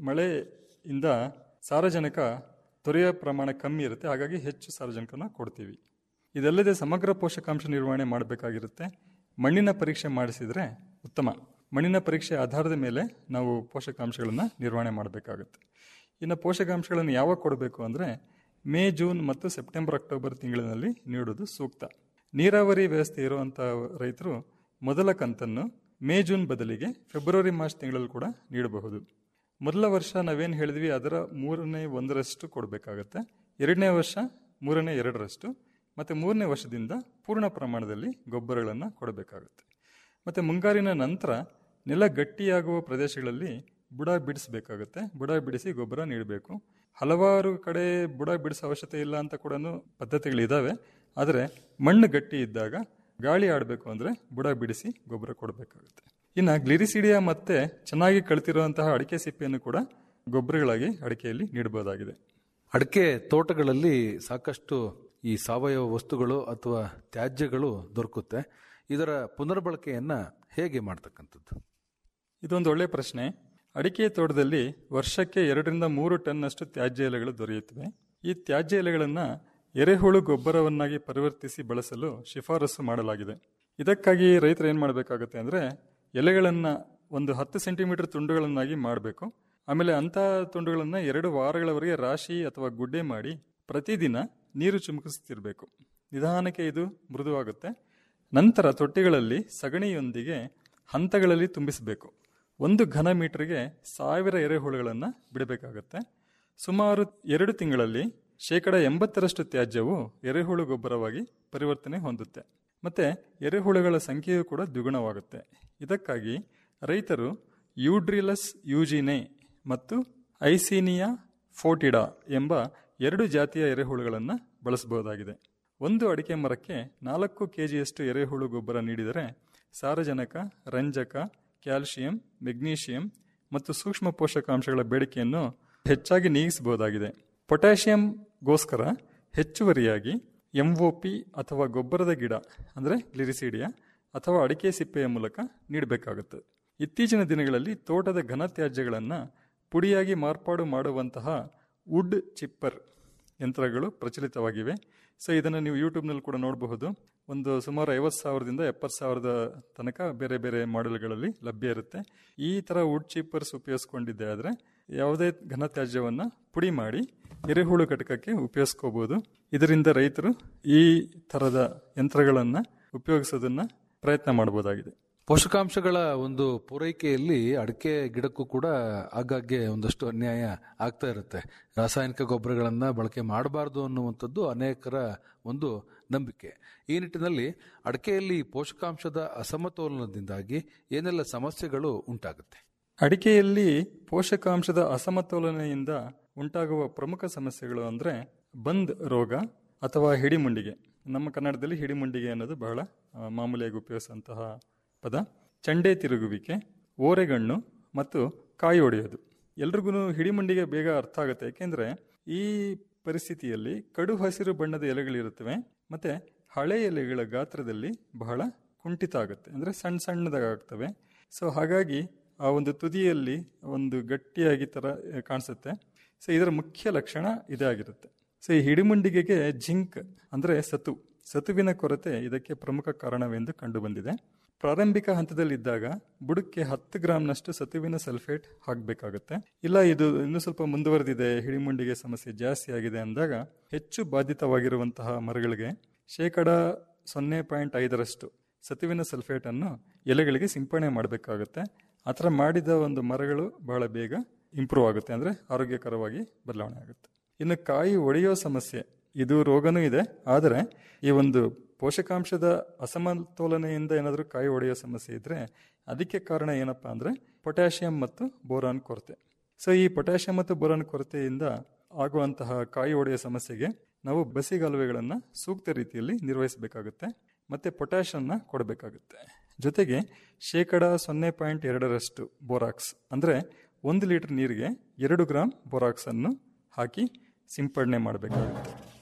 ಮಳೆಯಿಂದ ಸಾರಜನಕ ದೊರೆಯೋ ಪ್ರಮಾಣ ಕಮ್ಮಿ ಇರುತ್ತೆ ಹಾಗಾಗಿ ಹೆಚ್ಚು ಸಾರಜನಕನ ಕೊಡ್ತೀವಿ ಇದಲ್ಲದೆ ಸಮಗ್ರ ಪೋಷಕಾಂಶ ನಿರ್ವಹಣೆ ಮಾಡಬೇಕಾಗಿರುತ್ತೆ ಮಣ್ಣಿನ ಪರೀಕ್ಷೆ ಮಾಡಿಸಿದರೆ ಉತ್ತಮ ಮಣ್ಣಿನ ಪರೀಕ್ಷೆ ಆಧಾರದ ಮೇಲೆ ನಾವು ಪೋಷಕಾಂಶಗಳನ್ನು ನಿರ್ವಹಣೆ ಮಾಡಬೇಕಾಗುತ್ತೆ ಇನ್ನು ಪೋಷಕಾಂಶಗಳನ್ನು ಯಾವಾಗ ಕೊಡಬೇಕು ಅಂದರೆ ಮೇ ಜೂನ್ ಮತ್ತು ಸೆಪ್ಟೆಂಬರ್ ಅಕ್ಟೋಬರ್ ತಿಂಗಳಿನಲ್ಲಿ ನೀಡುವುದು ಸೂಕ್ತ ನೀರಾವರಿ ವ್ಯವಸ್ಥೆ ಇರುವಂಥ ರೈತರು ಮೊದಲ ಕಂತನ್ನು ಮೇ ಜೂನ್ ಬದಲಿಗೆ ಫೆಬ್ರವರಿ ಮಾರ್ಚ್ ತಿಂಗಳಲ್ಲಿ ಕೂಡ ನೀಡಬಹುದು ಮೊದಲ ವರ್ಷ ನಾವೇನು ಹೇಳಿದ್ವಿ ಅದರ ಮೂರನೇ ಒಂದರಷ್ಟು ಕೊಡಬೇಕಾಗತ್ತೆ ಎರಡನೇ ವರ್ಷ ಮೂರನೇ ಎರಡರಷ್ಟು ಮತ್ತು ಮೂರನೇ ವರ್ಷದಿಂದ ಪೂರ್ಣ ಪ್ರಮಾಣದಲ್ಲಿ ಗೊಬ್ಬರಗಳನ್ನು ಕೊಡಬೇಕಾಗುತ್ತೆ ಮತ್ತು ಮುಂಗಾರಿನ ನಂತರ ನೆಲ ಗಟ್ಟಿಯಾಗುವ ಪ್ರದೇಶಗಳಲ್ಲಿ ಬುಡ ಬಿಡಿಸಬೇಕಾಗುತ್ತೆ ಬುಡ ಬಿಡಿಸಿ ಗೊಬ್ಬರ ನೀಡಬೇಕು ಹಲವಾರು ಕಡೆ ಬುಡ ಬಿಡಿಸೋ ಅವಶ್ಯಕತೆ ಇಲ್ಲ ಅಂತ ಕೂಡ ಪದ್ಧತಿಗಳಿದ್ದಾವೆ ಆದರೆ ಮಣ್ಣು ಗಟ್ಟಿ ಇದ್ದಾಗ ಗಾಳಿ ಆಡಬೇಕು ಅಂದರೆ ಬುಡ ಬಿಡಿಸಿ ಗೊಬ್ಬರ ಕೊಡಬೇಕಾಗುತ್ತೆ ಇನ್ನು ಗ್ಲಿರಿಸಿಡಿಯಾ ಮತ್ತೆ ಚೆನ್ನಾಗಿ ಕಳಿತಿರುವಂತಹ ಅಡಿಕೆ ಸಿಪ್ಪೆಯನ್ನು ಕೂಡ ಗೊಬ್ಬರಗಳಾಗಿ ಅಡಿಕೆಯಲ್ಲಿ ನೀಡಬಹುದಾಗಿದೆ ಅಡಿಕೆ ತೋಟಗಳಲ್ಲಿ ಸಾಕಷ್ಟು ಈ ಸಾವಯವ ವಸ್ತುಗಳು ಅಥವಾ ತ್ಯಾಜ್ಯಗಳು ದೊರಕುತ್ತೆ ಇದರ ಪುನರ್ಬಳಕೆಯನ್ನ ಹೇಗೆ ಮಾಡ್ತಕ್ಕಂಥದ್ದು ಇದೊಂದು ಒಳ್ಳೆಯ ಪ್ರಶ್ನೆ ಅಡಿಕೆ ತೋಟದಲ್ಲಿ ವರ್ಷಕ್ಕೆ ಎರಡರಿಂದ ಮೂರು ಟನ್ನಷ್ಟು ತ್ಯಾಜ್ಯ ಎಲೆಗಳು ದೊರೆಯುತ್ತವೆ ಈ ತ್ಯಾಜ್ಯ ಎಲೆಗಳನ್ನು ಎರೆಹುಳು ಗೊಬ್ಬರವನ್ನಾಗಿ ಪರಿವರ್ತಿಸಿ ಬಳಸಲು ಶಿಫಾರಸು ಮಾಡಲಾಗಿದೆ ಇದಕ್ಕಾಗಿ ರೈತರು ಏನು ಮಾಡಬೇಕಾಗುತ್ತೆ ಅಂದರೆ ಎಲೆಗಳನ್ನು ಒಂದು ಹತ್ತು ಸೆಂಟಿಮೀಟರ್ ತುಂಡುಗಳನ್ನಾಗಿ ಮಾಡಬೇಕು ಆಮೇಲೆ ಅಂಥ ತುಂಡುಗಳನ್ನು ಎರಡು ವಾರಗಳವರೆಗೆ ರಾಶಿ ಅಥವಾ ಗುಡ್ಡೆ ಮಾಡಿ ಪ್ರತಿದಿನ ನೀರು ಚಿಮುಕಿಸ್ತಿರ್ಬೇಕು ನಿಧಾನಕ್ಕೆ ಇದು ಮೃದುವಾಗುತ್ತೆ ನಂತರ ತೊಟ್ಟಿಗಳಲ್ಲಿ ಸಗಣಿಯೊಂದಿಗೆ ಹಂತಗಳಲ್ಲಿ ತುಂಬಿಸಬೇಕು ಒಂದು ಘನ ಮೀಟರ್ಗೆ ಸಾವಿರ ಎರೆಹುಳುಗಳನ್ನು ಬಿಡಬೇಕಾಗತ್ತೆ ಸುಮಾರು ಎರಡು ತಿಂಗಳಲ್ಲಿ ಶೇಕಡ ಎಂಬತ್ತರಷ್ಟು ತ್ಯಾಜ್ಯವು ಎರೆಹುಳು ಗೊಬ್ಬರವಾಗಿ ಪರಿವರ್ತನೆ ಹೊಂದುತ್ತೆ ಮತ್ತು ಎರೆಹುಳುಗಳ ಸಂಖ್ಯೆಯೂ ಕೂಡ ದ್ವಿಗುಣವಾಗುತ್ತೆ ಇದಕ್ಕಾಗಿ ರೈತರು ಯೂಡ್ರಿಲಸ್ ಯೂಜಿನೆ ಮತ್ತು ಐಸೀನಿಯಾ ಫೋಟಿಡಾ ಎಂಬ ಎರಡು ಜಾತಿಯ ಎರೆಹುಳುಗಳನ್ನು ಬಳಸಬಹುದಾಗಿದೆ ಒಂದು ಅಡಿಕೆ ಮರಕ್ಕೆ ನಾಲ್ಕು ಕೆಜಿಯಷ್ಟು ಎರೆಹುಳು ಗೊಬ್ಬರ ನೀಡಿದರೆ ಸಾರಜನಕ ರಂಜಕ ಕ್ಯಾಲ್ಸಿಯಂ ಮೆಗ್ನೀಷಿಯಂ ಮತ್ತು ಸೂಕ್ಷ್ಮ ಪೋಷಕಾಂಶಗಳ ಬೇಡಿಕೆಯನ್ನು ಹೆಚ್ಚಾಗಿ ನೀಗಿಸಬಹುದಾಗಿದೆ ಪೊಟ್ಯಾಷಿಯಂಗೋಸ್ಕರ ಹೆಚ್ಚುವರಿಯಾಗಿ ಎಂಒಪಿ ಅಥವಾ ಗೊಬ್ಬರದ ಗಿಡ ಅಂದರೆ ಗ್ಲಿರಿಸಿಡಿಯಾ ಅಥವಾ ಅಡಿಕೆ ಸಿಪ್ಪೆಯ ಮೂಲಕ ನೀಡಬೇಕಾಗುತ್ತದೆ ಇತ್ತೀಚಿನ ದಿನಗಳಲ್ಲಿ ತೋಟದ ಘನತ್ಯಾಜ್ಯಗಳನ್ನು ಪುಡಿಯಾಗಿ ಮಾರ್ಪಾಡು ಮಾಡುವಂತಹ ವುಡ್ ಚಿಪ್ಪರ್ ಯಂತ್ರಗಳು ಪ್ರಚಲಿತವಾಗಿವೆ ಸೊ ಇದನ್ನು ನೀವು ಯೂಟ್ಯೂಬ್ನಲ್ಲಿ ಕೂಡ ನೋಡಬಹುದು ಒಂದು ಸುಮಾರು ಐವತ್ತು ಸಾವಿರದಿಂದ ಎಪ್ಪತ್ತು ಸಾವಿರದ ತನಕ ಬೇರೆ ಬೇರೆ ಮಾಡೆಲ್ಗಳಲ್ಲಿ ಲಭ್ಯ ಇರುತ್ತೆ ಈ ಥರ ವುಡ್ ಚೀಪರ್ಸ್ ಉಪಯೋಗಿಸ್ಕೊಂಡಿದ್ದೆ ಆದರೆ ಯಾವುದೇ ಘನತ್ಯಾಜ್ಯವನ್ನು ಪುಡಿ ಮಾಡಿ ಎರೆಹುಳು ಘಟಕಕ್ಕೆ ಉಪಯೋಗಿಸ್ಕೋಬಹುದು ಇದರಿಂದ ರೈತರು ಈ ಥರದ ಯಂತ್ರಗಳನ್ನು ಉಪಯೋಗಿಸೋದನ್ನ ಪ್ರಯತ್ನ ಮಾಡಬಹುದಾಗಿದೆ ಪೋಷಕಾಂಶಗಳ ಒಂದು ಪೂರೈಕೆಯಲ್ಲಿ ಅಡಿಕೆ ಗಿಡಕ್ಕೂ ಕೂಡ ಆಗಾಗ್ಗೆ ಒಂದಷ್ಟು ಅನ್ಯಾಯ ಆಗ್ತಾ ಇರುತ್ತೆ ರಾಸಾಯನಿಕ ಗೊಬ್ಬರಗಳನ್ನು ಬಳಕೆ ಮಾಡಬಾರ್ದು ಅನ್ನುವಂಥದ್ದು ಅನೇಕರ ಒಂದು ನಂಬಿಕೆ ಈ ನಿಟ್ಟಿನಲ್ಲಿ ಅಡಿಕೆಯಲ್ಲಿ ಪೋಷಕಾಂಶದ ಅಸಮತೋಲನದಿಂದಾಗಿ ಏನೆಲ್ಲ ಸಮಸ್ಯೆಗಳು ಉಂಟಾಗುತ್ತೆ ಅಡಿಕೆಯಲ್ಲಿ ಪೋಷಕಾಂಶದ ಅಸಮತೋಲನೆಯಿಂದ ಉಂಟಾಗುವ ಪ್ರಮುಖ ಸಮಸ್ಯೆಗಳು ಅಂದರೆ ಬಂದ್ ರೋಗ ಅಥವಾ ಹಿಡಿಮುಂಡಿಗೆ ನಮ್ಮ ಕನ್ನಡದಲ್ಲಿ ಹಿಡಿಮುಂಡಿಗೆ ಅನ್ನೋದು ಬಹಳ ಆ, ಮಾಮೂಲಿಯಾಗಿ ಉಪಯೋಗಿಸುವಂತಹ ಪದ ಚಂಡೆ ತಿರುಗುವಿಕೆ ಓರೆಗಣ್ಣು ಮತ್ತು ಕಾಯಿ ಒಡೆಯೋದು ಎಲ್ರಿಗೂ ಹಿಡಿಮುಂಡಿಗೆ ಬೇಗ ಅರ್ಥ ಆಗುತ್ತೆ ಯಾಕೆಂದ್ರೆ ಈ ಪರಿಸ್ಥಿತಿಯಲ್ಲಿ ಕಡು ಹಸಿರು ಬಣ್ಣದ ಎಲೆಗಳಿರುತ್ತವೆ ಮತ್ತೆ ಹಳೆ ಎಲೆಗಳ ಗಾತ್ರದಲ್ಲಿ ಬಹಳ ಕುಂಠಿತ ಆಗುತ್ತೆ ಅಂದ್ರೆ ಸಣ್ಣ ಸಣ್ಣದಾಗ್ತವೆ ಸೊ ಹಾಗಾಗಿ ಆ ಒಂದು ತುದಿಯಲ್ಲಿ ಒಂದು ಗಟ್ಟಿಯಾಗಿ ತರ ಕಾಣಿಸುತ್ತೆ ಸೊ ಇದರ ಮುಖ್ಯ ಲಕ್ಷಣ ಇದೇ ಆಗಿರುತ್ತೆ ಸೊ ಈ ಹಿಡಿಮುಂಡಿಗೆಗೆ ಜಿಂಕ್ ಅಂದ್ರೆ ಸತು ಸತುವಿನ ಕೊರತೆ ಇದಕ್ಕೆ ಪ್ರಮುಖ ಕಾರಣವೆಂದು ಕಂಡುಬಂದಿದೆ ಪ್ರಾರಂಭಿಕ ಹಂತದಲ್ಲಿದ್ದಾಗ ಬುಡಕ್ಕೆ ಹತ್ತು ಗ್ರಾಂನಷ್ಟು ಸತುವಿನ ಸಲ್ಫೇಟ್ ಹಾಕಬೇಕಾಗುತ್ತೆ ಇಲ್ಲ ಇದು ಇನ್ನೂ ಸ್ವಲ್ಪ ಮುಂದುವರೆದಿದೆ ಹಿಡಿಮುಂಡಿಗೆ ಸಮಸ್ಯೆ ಜಾಸ್ತಿ ಆಗಿದೆ ಅಂದಾಗ ಹೆಚ್ಚು ಬಾಧಿತವಾಗಿರುವಂತಹ ಮರಗಳಿಗೆ ಶೇಕಡ ಸೊನ್ನೆ ಪಾಯಿಂಟ್ ಐದರಷ್ಟು ಸತುವಿನ ಸಲ್ಫೇಟ್ ಅನ್ನು ಎಲೆಗಳಿಗೆ ಸಿಂಪಡಣೆ ಮಾಡಬೇಕಾಗುತ್ತೆ ಆ ಥರ ಮಾಡಿದ ಒಂದು ಮರಗಳು ಬಹಳ ಬೇಗ ಇಂಪ್ರೂವ್ ಆಗುತ್ತೆ ಅಂದರೆ ಆರೋಗ್ಯಕರವಾಗಿ ಬದಲಾವಣೆ ಆಗುತ್ತೆ ಇನ್ನು ಕಾಯಿ ಒಡೆಯೋ ಸಮಸ್ಯೆ ಇದು ರೋಗನೂ ಇದೆ ಆದರೆ ಈ ಒಂದು ಪೋಷಕಾಂಶದ ಅಸಮತೋಲನೆಯಿಂದ ಏನಾದರೂ ಕಾಯಿ ಒಡೆಯೋ ಸಮಸ್ಯೆ ಇದ್ದರೆ ಅದಕ್ಕೆ ಕಾರಣ ಏನಪ್ಪಾ ಅಂದರೆ ಪೊಟ್ಯಾಷಿಯಂ ಮತ್ತು ಬೋರಾನ್ ಕೊರತೆ ಸೊ ಈ ಪೊಟ್ಯಾಷಿಯಂ ಮತ್ತು ಬೋರಾನ್ ಕೊರತೆಯಿಂದ ಆಗುವಂತಹ ಕಾಯಿ ಒಡೆಯ ಸಮಸ್ಯೆಗೆ ನಾವು ಬಸಿಗಾಲುವೆಗಳನ್ನು ಸೂಕ್ತ ರೀತಿಯಲ್ಲಿ ನಿರ್ವಹಿಸಬೇಕಾಗುತ್ತೆ ಮತ್ತೆ ಪೊಟ್ಯಾಷಿಯಂನ ಕೊಡಬೇಕಾಗುತ್ತೆ ಜೊತೆಗೆ ಶೇಕಡ ಸೊನ್ನೆ ಪಾಯಿಂಟ್ ಎರಡರಷ್ಟು ಬೋರಾಕ್ಸ್ ಅಂದರೆ ಒಂದು ಲೀಟರ್ ನೀರಿಗೆ ಎರಡು ಗ್ರಾಂ ಬೋರಾಕ್ಸ್ ಅನ್ನು ಹಾಕಿ ಸಿಂಪಡಣೆ ಮಾಡಬೇಕಾಗುತ್ತೆ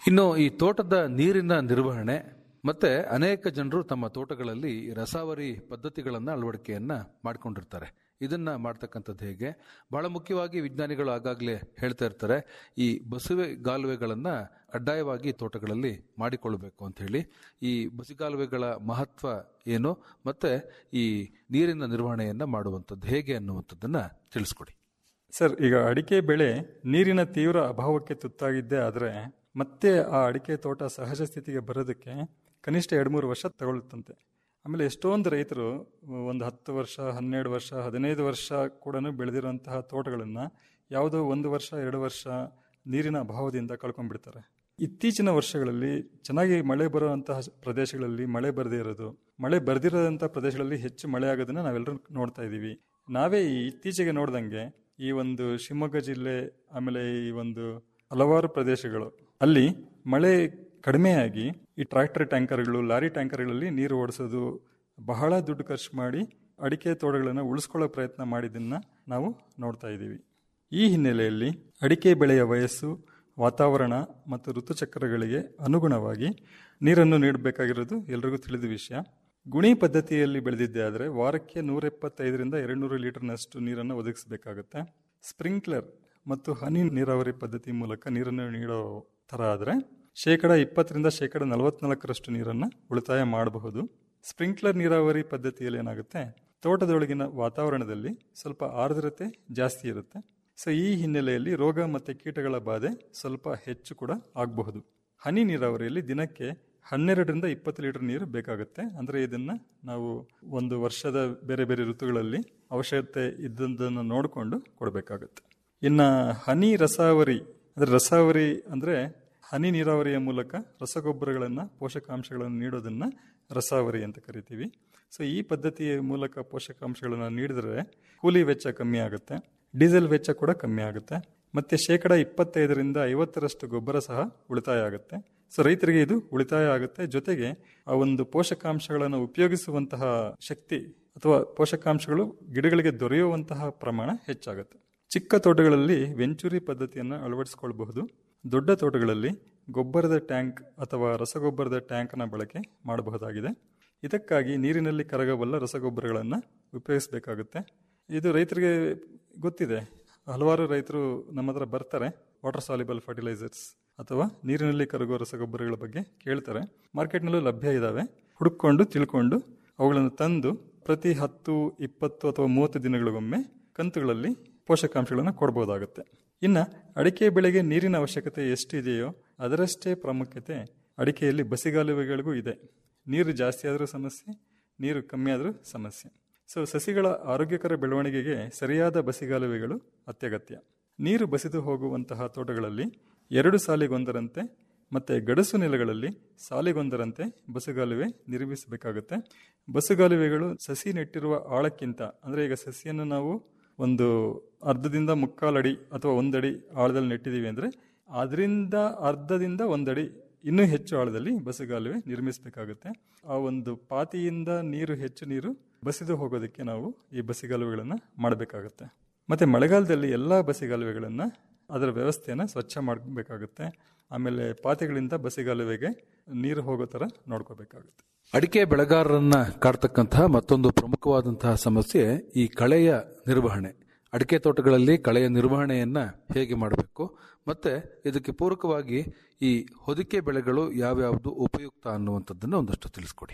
ಇನ್ನು ಈ ತೋಟದ ನೀರಿನ ನಿರ್ವಹಣೆ ಮತ್ತೆ ಅನೇಕ ಜನರು ತಮ್ಮ ತೋಟಗಳಲ್ಲಿ ರಸಾವರಿ ಪದ್ಧತಿಗಳನ್ನ ಅಳವಡಿಕೆಯನ್ನ ಮಾಡ್ಕೊಂಡಿರ್ತಾರೆ ಇದನ್ನ ಮಾಡ್ತಕ್ಕಂಥದ್ದು ಹೇಗೆ ಬಹಳ ಮುಖ್ಯವಾಗಿ ವಿಜ್ಞಾನಿಗಳು ಆಗಾಗಲೇ ಹೇಳ್ತಾ ಇರ್ತಾರೆ ಈ ಬಸುವೆ ಗಾಲುವೆಗಳನ್ನ ಕಡ್ಡಾಯವಾಗಿ ತೋಟಗಳಲ್ಲಿ ಮಾಡಿಕೊಳ್ಬೇಕು ಅಂತ ಹೇಳಿ ಈ ಬಸಿಗಾಲುವೆಗಳ ಮಹತ್ವ ಏನು ಮತ್ತೆ ಈ ನೀರಿನ ನಿರ್ವಹಣೆಯನ್ನ ಮಾಡುವಂಥದ್ದು ಹೇಗೆ ಅನ್ನುವಂಥದ್ದನ್ನ ತಿಳಿಸ್ಕೊಡಿ ಸರ್ ಈಗ ಅಡಿಕೆ ಬೆಳೆ ನೀರಿನ ತೀವ್ರ ಅಭಾವಕ್ಕೆ ತುತ್ತಾಗಿದ್ದೇ ಆದರೆ ಮತ್ತೆ ಆ ಅಡಿಕೆ ತೋಟ ಸಹಜ ಸ್ಥಿತಿಗೆ ಬರೋದಕ್ಕೆ ಕನಿಷ್ಠ ಎರಡು ಮೂರು ವರ್ಷ ತಗೊಳ್ಳುತ್ತಂತೆ ಆಮೇಲೆ ಎಷ್ಟೊಂದು ರೈತರು ಒಂದು ಹತ್ತು ವರ್ಷ ಹನ್ನೆರಡು ವರ್ಷ ಹದಿನೈದು ವರ್ಷ ಕೂಡ ಬೆಳೆದಿರುವಂತಹ ತೋಟಗಳನ್ನು ಯಾವುದೋ ಒಂದು ವರ್ಷ ಎರಡು ವರ್ಷ ನೀರಿನ ಅಭಾವದಿಂದ ಕಳ್ಕೊಂಡ್ಬಿಡ್ತಾರೆ ಇತ್ತೀಚಿನ ವರ್ಷಗಳಲ್ಲಿ ಚೆನ್ನಾಗಿ ಮಳೆ ಬರುವಂತಹ ಪ್ರದೇಶಗಳಲ್ಲಿ ಮಳೆ ಬರದೇ ಇರೋದು ಮಳೆ ಬರ್ದಿರೋದಂಥ ಪ್ರದೇಶಗಳಲ್ಲಿ ಹೆಚ್ಚು ಮಳೆ ಆಗೋದನ್ನ ನಾವೆಲ್ಲರೂ ನೋಡ್ತಾ ಇದ್ದೀವಿ ನಾವೇ ಈ ಇತ್ತೀಚೆಗೆ ನೋಡ್ದಂಗೆ ಈ ಒಂದು ಶಿವಮೊಗ್ಗ ಜಿಲ್ಲೆ ಆಮೇಲೆ ಈ ಒಂದು ಹಲವಾರು ಪ್ರದೇಶಗಳು ಅಲ್ಲಿ ಮಳೆ ಕಡಿಮೆಯಾಗಿ ಈ ಟ್ರ್ಯಾಕ್ಟರ್ ಟ್ಯಾಂಕರ್ಗಳು ಲಾರಿ ಟ್ಯಾಂಕರ್ಗಳಲ್ಲಿ ನೀರು ಓಡಿಸೋದು ಬಹಳ ದುಡ್ಡು ಖರ್ಚು ಮಾಡಿ ಅಡಿಕೆ ತೋಟಗಳನ್ನು ಉಳಿಸ್ಕೊಳ್ಳೋ ಪ್ರಯತ್ನ ಮಾಡಿದ್ದನ್ನ ನಾವು ನೋಡ್ತಾ ಇದ್ದೀವಿ ಈ ಹಿನ್ನೆಲೆಯಲ್ಲಿ ಅಡಿಕೆ ಬೆಳೆಯ ವಯಸ್ಸು ವಾತಾವರಣ ಮತ್ತು ಋತುಚಕ್ರಗಳಿಗೆ ಅನುಗುಣವಾಗಿ ನೀರನ್ನು ನೀಡಬೇಕಾಗಿರೋದು ಎಲ್ರಿಗೂ ತಿಳಿದ ವಿಷಯ ಗುಣಿ ಪದ್ಧತಿಯಲ್ಲಿ ಬೆಳೆದಿದ್ದೆ ಆದರೆ ವಾರಕ್ಕೆ ನೂರ ಎಪ್ಪತ್ತೈದರಿಂದ ಎರಡು ನೂರು ಲೀಟರ್ನಷ್ಟು ನೀರನ್ನು ಒದಗಿಸಬೇಕಾಗುತ್ತೆ ಸ್ಪ್ರಿಂಕ್ಲರ್ ಮತ್ತು ಹನಿ ನೀರಾವರಿ ಪದ್ಧತಿ ಮೂಲಕ ನೀರನ್ನು ನೀಡೋ ಥರ ಆದರೆ ಶೇಕಡ ಇಪ್ಪತ್ತರಿಂದ ಶೇಕಡ ನಲವತ್ನಾಲ್ಕರಷ್ಟು ನೀರನ್ನು ಉಳಿತಾಯ ಮಾಡಬಹುದು ಸ್ಪ್ರಿಂಕ್ಲರ್ ನೀರಾವರಿ ಪದ್ಧತಿಯಲ್ಲಿ ಏನಾಗುತ್ತೆ ತೋಟದೊಳಗಿನ ವಾತಾವರಣದಲ್ಲಿ ಸ್ವಲ್ಪ ಆರ್ದ್ರತೆ ಜಾಸ್ತಿ ಇರುತ್ತೆ ಸೊ ಈ ಹಿನ್ನೆಲೆಯಲ್ಲಿ ರೋಗ ಮತ್ತು ಕೀಟಗಳ ಬಾಧೆ ಸ್ವಲ್ಪ ಹೆಚ್ಚು ಕೂಡ ಆಗಬಹುದು ಹನಿ ನೀರಾವರಿಯಲ್ಲಿ ದಿನಕ್ಕೆ ಹನ್ನೆರಡರಿಂದ ಇಪ್ಪತ್ತು ಲೀಟರ್ ನೀರು ಬೇಕಾಗುತ್ತೆ ಅಂದರೆ ಇದನ್ನು ನಾವು ಒಂದು ವರ್ಷದ ಬೇರೆ ಬೇರೆ ಋತುಗಳಲ್ಲಿ ಅವಶ್ಯಕತೆ ಇದ್ದದ್ದನ್ನು ನೋಡಿಕೊಂಡು ಕೊಡಬೇಕಾಗುತ್ತೆ ಇನ್ನು ಹನಿ ರಸಾವರಿ ಅಂದರೆ ರಸಾವರಿ ಅಂದರೆ ಹನಿ ನೀರಾವರಿಯ ಮೂಲಕ ರಸಗೊಬ್ಬರಗಳನ್ನು ಪೋಷಕಾಂಶಗಳನ್ನು ನೀಡೋದನ್ನು ರಸಾವರಿ ಅಂತ ಕರಿತೀವಿ ಸೊ ಈ ಪದ್ಧತಿಯ ಮೂಲಕ ಪೋಷಕಾಂಶಗಳನ್ನು ನೀಡಿದರೆ ಕೂಲಿ ವೆಚ್ಚ ಕಮ್ಮಿ ಆಗುತ್ತೆ ಡೀಸೆಲ್ ವೆಚ್ಚ ಕೂಡ ಕಮ್ಮಿ ಆಗುತ್ತೆ ಮತ್ತೆ ಶೇಕಡ ಇಪ್ಪತ್ತೈದರಿಂದ ಐವತ್ತರಷ್ಟು ಗೊಬ್ಬರ ಸಹ ಉಳಿತಾಯ ಆಗುತ್ತೆ ಸೊ ರೈತರಿಗೆ ಇದು ಉಳಿತಾಯ ಆಗುತ್ತೆ ಜೊತೆಗೆ ಆ ಒಂದು ಪೋಷಕಾಂಶಗಳನ್ನು ಉಪಯೋಗಿಸುವಂತಹ ಶಕ್ತಿ ಅಥವಾ ಪೋಷಕಾಂಶಗಳು ಗಿಡಗಳಿಗೆ ದೊರೆಯುವಂತಹ ಪ್ರಮಾಣ ಹೆಚ್ಚಾಗುತ್ತೆ ಚಿಕ್ಕ ತೋಟಗಳಲ್ಲಿ ವೆಂಚುರಿ ಪದ್ಧತಿಯನ್ನು ಅಳವಡಿಸಿಕೊಳ್ಳಬಹುದು ದೊಡ್ಡ ತೋಟಗಳಲ್ಲಿ ಗೊಬ್ಬರದ ಟ್ಯಾಂಕ್ ಅಥವಾ ರಸಗೊಬ್ಬರದ ಟ್ಯಾಂಕ್ನ ಬಳಕೆ ಮಾಡಬಹುದಾಗಿದೆ ಇದಕ್ಕಾಗಿ ನೀರಿನಲ್ಲಿ ಕರಗಬಲ್ಲ ರಸಗೊಬ್ಬರಗಳನ್ನು ಉಪಯೋಗಿಸಬೇಕಾಗುತ್ತೆ ಇದು ರೈತರಿಗೆ ಗೊತ್ತಿದೆ ಹಲವಾರು ರೈತರು ನಮ್ಮ ಹತ್ರ ಬರ್ತಾರೆ ವಾಟರ್ ಸಾಲಿಬಲ್ ಫರ್ಟಿಲೈಸರ್ಸ್ ಅಥವಾ ನೀರಿನಲ್ಲಿ ಕರಗುವ ರಸಗೊಬ್ಬರಗಳ ಬಗ್ಗೆ ಕೇಳ್ತಾರೆ ಮಾರ್ಕೆಟ್ನಲ್ಲೂ ಲಭ್ಯ ಇದ್ದಾವೆ ಹುಡುಕೊಂಡು ತಿಳ್ಕೊಂಡು ಅವುಗಳನ್ನು ತಂದು ಪ್ರತಿ ಹತ್ತು ಇಪ್ಪತ್ತು ಅಥವಾ ಮೂವತ್ತು ದಿನಗಳಿಗೊಮ್ಮೆ ಕಂತುಗಳಲ್ಲಿ ಪೋಷಕಾಂಶಗಳನ್ನು ಕೊಡ್ಬೋದಾಗುತ್ತೆ ಇನ್ನು ಅಡಿಕೆ ಬೆಳೆಗೆ ನೀರಿನ ಅವಶ್ಯಕತೆ ಎಷ್ಟಿದೆಯೋ ಅದರಷ್ಟೇ ಪ್ರಾಮುಖ್ಯತೆ ಅಡಿಕೆಯಲ್ಲಿ ಬಸಿಗಾಲುವೆಗಳಿಗೂ ಇದೆ ನೀರು ಜಾಸ್ತಿ ಆದರೂ ಸಮಸ್ಯೆ ನೀರು ಕಮ್ಮಿ ಆದರೂ ಸಮಸ್ಯೆ ಸೊ ಸಸಿಗಳ ಆರೋಗ್ಯಕರ ಬೆಳವಣಿಗೆಗೆ ಸರಿಯಾದ ಬಸಿಗಾಲುವೆಗಳು ಅತ್ಯಗತ್ಯ ನೀರು ಬಸಿದು ಹೋಗುವಂತಹ ತೋಟಗಳಲ್ಲಿ ಎರಡು ಸಾಲಿಗೊಂದರಂತೆ ಮತ್ತು ಗಡಸು ನೆಲಗಳಲ್ಲಿ ಸಾಲಿಗೊಂದರಂತೆ ಬಸುಗಾಲುವೆ ನಿರ್ಮಿಸಬೇಕಾಗುತ್ತೆ ಬಸುಗಾಲುವೆಗಳು ಸಸಿ ನೆಟ್ಟಿರುವ ಆಳಕ್ಕಿಂತ ಅಂದರೆ ಈಗ ಸಸಿಯನ್ನು ನಾವು ಒಂದು ಅರ್ಧದಿಂದ ಮುಕ್ಕಾಲಡಿ ಅಥವಾ ಒಂದಡಿ ಆಳದಲ್ಲಿ ನೆಟ್ಟಿದ್ದೀವಿ ಅಂದರೆ ಅದರಿಂದ ಅರ್ಧದಿಂದ ಒಂದಡಿ ಇನ್ನೂ ಹೆಚ್ಚು ಆಳದಲ್ಲಿ ಬಸುಗಾಲುವೆ ನಿರ್ಮಿಸಬೇಕಾಗುತ್ತೆ ಆ ಒಂದು ಪಾತಿಯಿಂದ ನೀರು ಹೆಚ್ಚು ನೀರು ಬಸಿದು ಹೋಗೋದಕ್ಕೆ ನಾವು ಈ ಬಸಿಗಾಲುವೆಗಳನ್ನು ಮಾಡಬೇಕಾಗುತ್ತೆ ಮತ್ತು ಮಳೆಗಾಲದಲ್ಲಿ ಎಲ್ಲ ಬಸಿಗಾಲುವೆಗಳನ್ನು ಅದರ ವ್ಯವಸ್ಥೆಯನ್ನು ಸ್ವಚ್ಛ ಮಾಡಬೇಕಾಗುತ್ತೆ ಆಮೇಲೆ ಪಾತಿಗಳಿಂದ ಬಸಿಗಾಲುವೆಗೆ ನೀರು ಹೋಗೋ ಥರ ನೋಡ್ಕೋಬೇಕಾಗುತ್ತೆ ಅಡಿಕೆ ಬೆಳೆಗಾರರನ್ನ ಕಾಡ್ತಕ್ಕಂತಹ ಮತ್ತೊಂದು ಪ್ರಮುಖವಾದಂತಹ ಸಮಸ್ಯೆ ಈ ಕಳೆಯ ನಿರ್ವಹಣೆ ಅಡಿಕೆ ತೋಟಗಳಲ್ಲಿ ಕಳೆಯ ನಿರ್ವಹಣೆಯನ್ನ ಹೇಗೆ ಮಾಡಬೇಕು ಮತ್ತೆ ಇದಕ್ಕೆ ಪೂರಕವಾಗಿ ಈ ಹೊದಿಕೆ ಬೆಳೆಗಳು ಯಾವ್ಯಾವುದು ಉಪಯುಕ್ತ ಅನ್ನುವಂಥದ್ದನ್ನು ಒಂದಷ್ಟು ತಿಳಿಸ್ಕೊಡಿ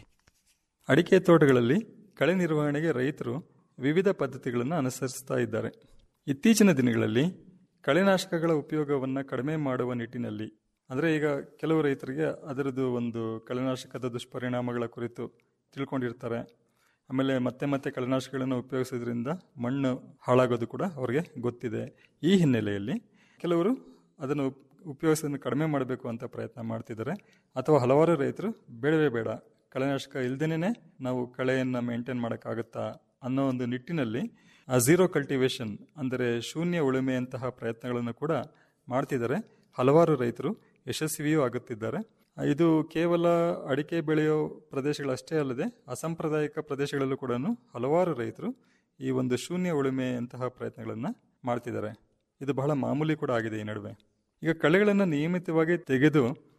ಅಡಿಕೆ ತೋಟಗಳಲ್ಲಿ ಕಳೆ ನಿರ್ವಹಣೆಗೆ ರೈತರು ವಿವಿಧ ಪದ್ಧತಿಗಳನ್ನು ಅನುಸರಿಸ್ತಾ ಇದ್ದಾರೆ ಇತ್ತೀಚಿನ ದಿನಗಳಲ್ಲಿ ಕಳೆನಾಶಕಗಳ ಉಪಯೋಗವನ್ನು ಕಡಿಮೆ ಮಾಡುವ ನಿಟ್ಟಿನಲ್ಲಿ ಅಂದರೆ ಈಗ ಕೆಲವು ರೈತರಿಗೆ ಅದರದ್ದು ಒಂದು ಕಳೆನಾಶಕದ ದುಷ್ಪರಿಣಾಮಗಳ ಕುರಿತು ತಿಳ್ಕೊಂಡಿರ್ತಾರೆ ಆಮೇಲೆ ಮತ್ತೆ ಮತ್ತೆ ಕಳೆನಾಶಕಗಳನ್ನು ಉಪಯೋಗಿಸೋದ್ರಿಂದ ಮಣ್ಣು ಹಾಳಾಗೋದು ಕೂಡ ಅವರಿಗೆ ಗೊತ್ತಿದೆ ಈ ಹಿನ್ನೆಲೆಯಲ್ಲಿ ಕೆಲವರು ಅದನ್ನು ಉಪಯೋಗಿಸೋದನ್ನು ಕಡಿಮೆ ಮಾಡಬೇಕು ಅಂತ ಪ್ರಯತ್ನ ಮಾಡ್ತಿದ್ದಾರೆ ಅಥವಾ ಹಲವಾರು ರೈತರು ಬೇಡವೇ ಬೇಡ ಕಳೆನಾಶಕ ಇಲ್ದೇನೆ ನಾವು ಕಳೆಯನ್ನು ಮೇಂಟೈನ್ ಮಾಡೋಕ್ಕಾಗತ್ತಾ ಅನ್ನೋ ಒಂದು ನಿಟ್ಟಿನಲ್ಲಿ ಆ ಝೀರೋ ಕಲ್ಟಿವೇಶನ್ ಅಂದರೆ ಶೂನ್ಯ ಉಳುಮೆಯಂತಹ ಪ್ರಯತ್ನಗಳನ್ನು ಕೂಡ ಮಾಡ್ತಿದ್ದಾರೆ ಹಲವಾರು ರೈತರು ಯಶಸ್ವಿಯೂ ಆಗುತ್ತಿದ್ದಾರೆ ಇದು ಕೇವಲ ಅಡಿಕೆ ಬೆಳೆಯೋ ಪ್ರದೇಶಗಳಷ್ಟೇ ಅಲ್ಲದೆ ಅಸಾಂಪ್ರದಾಯಿಕ ಪ್ರದೇಶಗಳಲ್ಲೂ ಕೂಡ ಹಲವಾರು ರೈತರು ಈ ಒಂದು ಶೂನ್ಯ ಉಳುಮೆಯಂತಹ ಪ್ರಯತ್ನಗಳನ್ನು ಮಾಡ್ತಿದ್ದಾರೆ ಇದು ಬಹಳ ಮಾಮೂಲಿ ಕೂಡ ಆಗಿದೆ ಈ ನಡುವೆ ಈಗ ಕಳೆಗಳನ್ನು ನಿಯಮಿತವಾಗಿ ತೆಗೆದು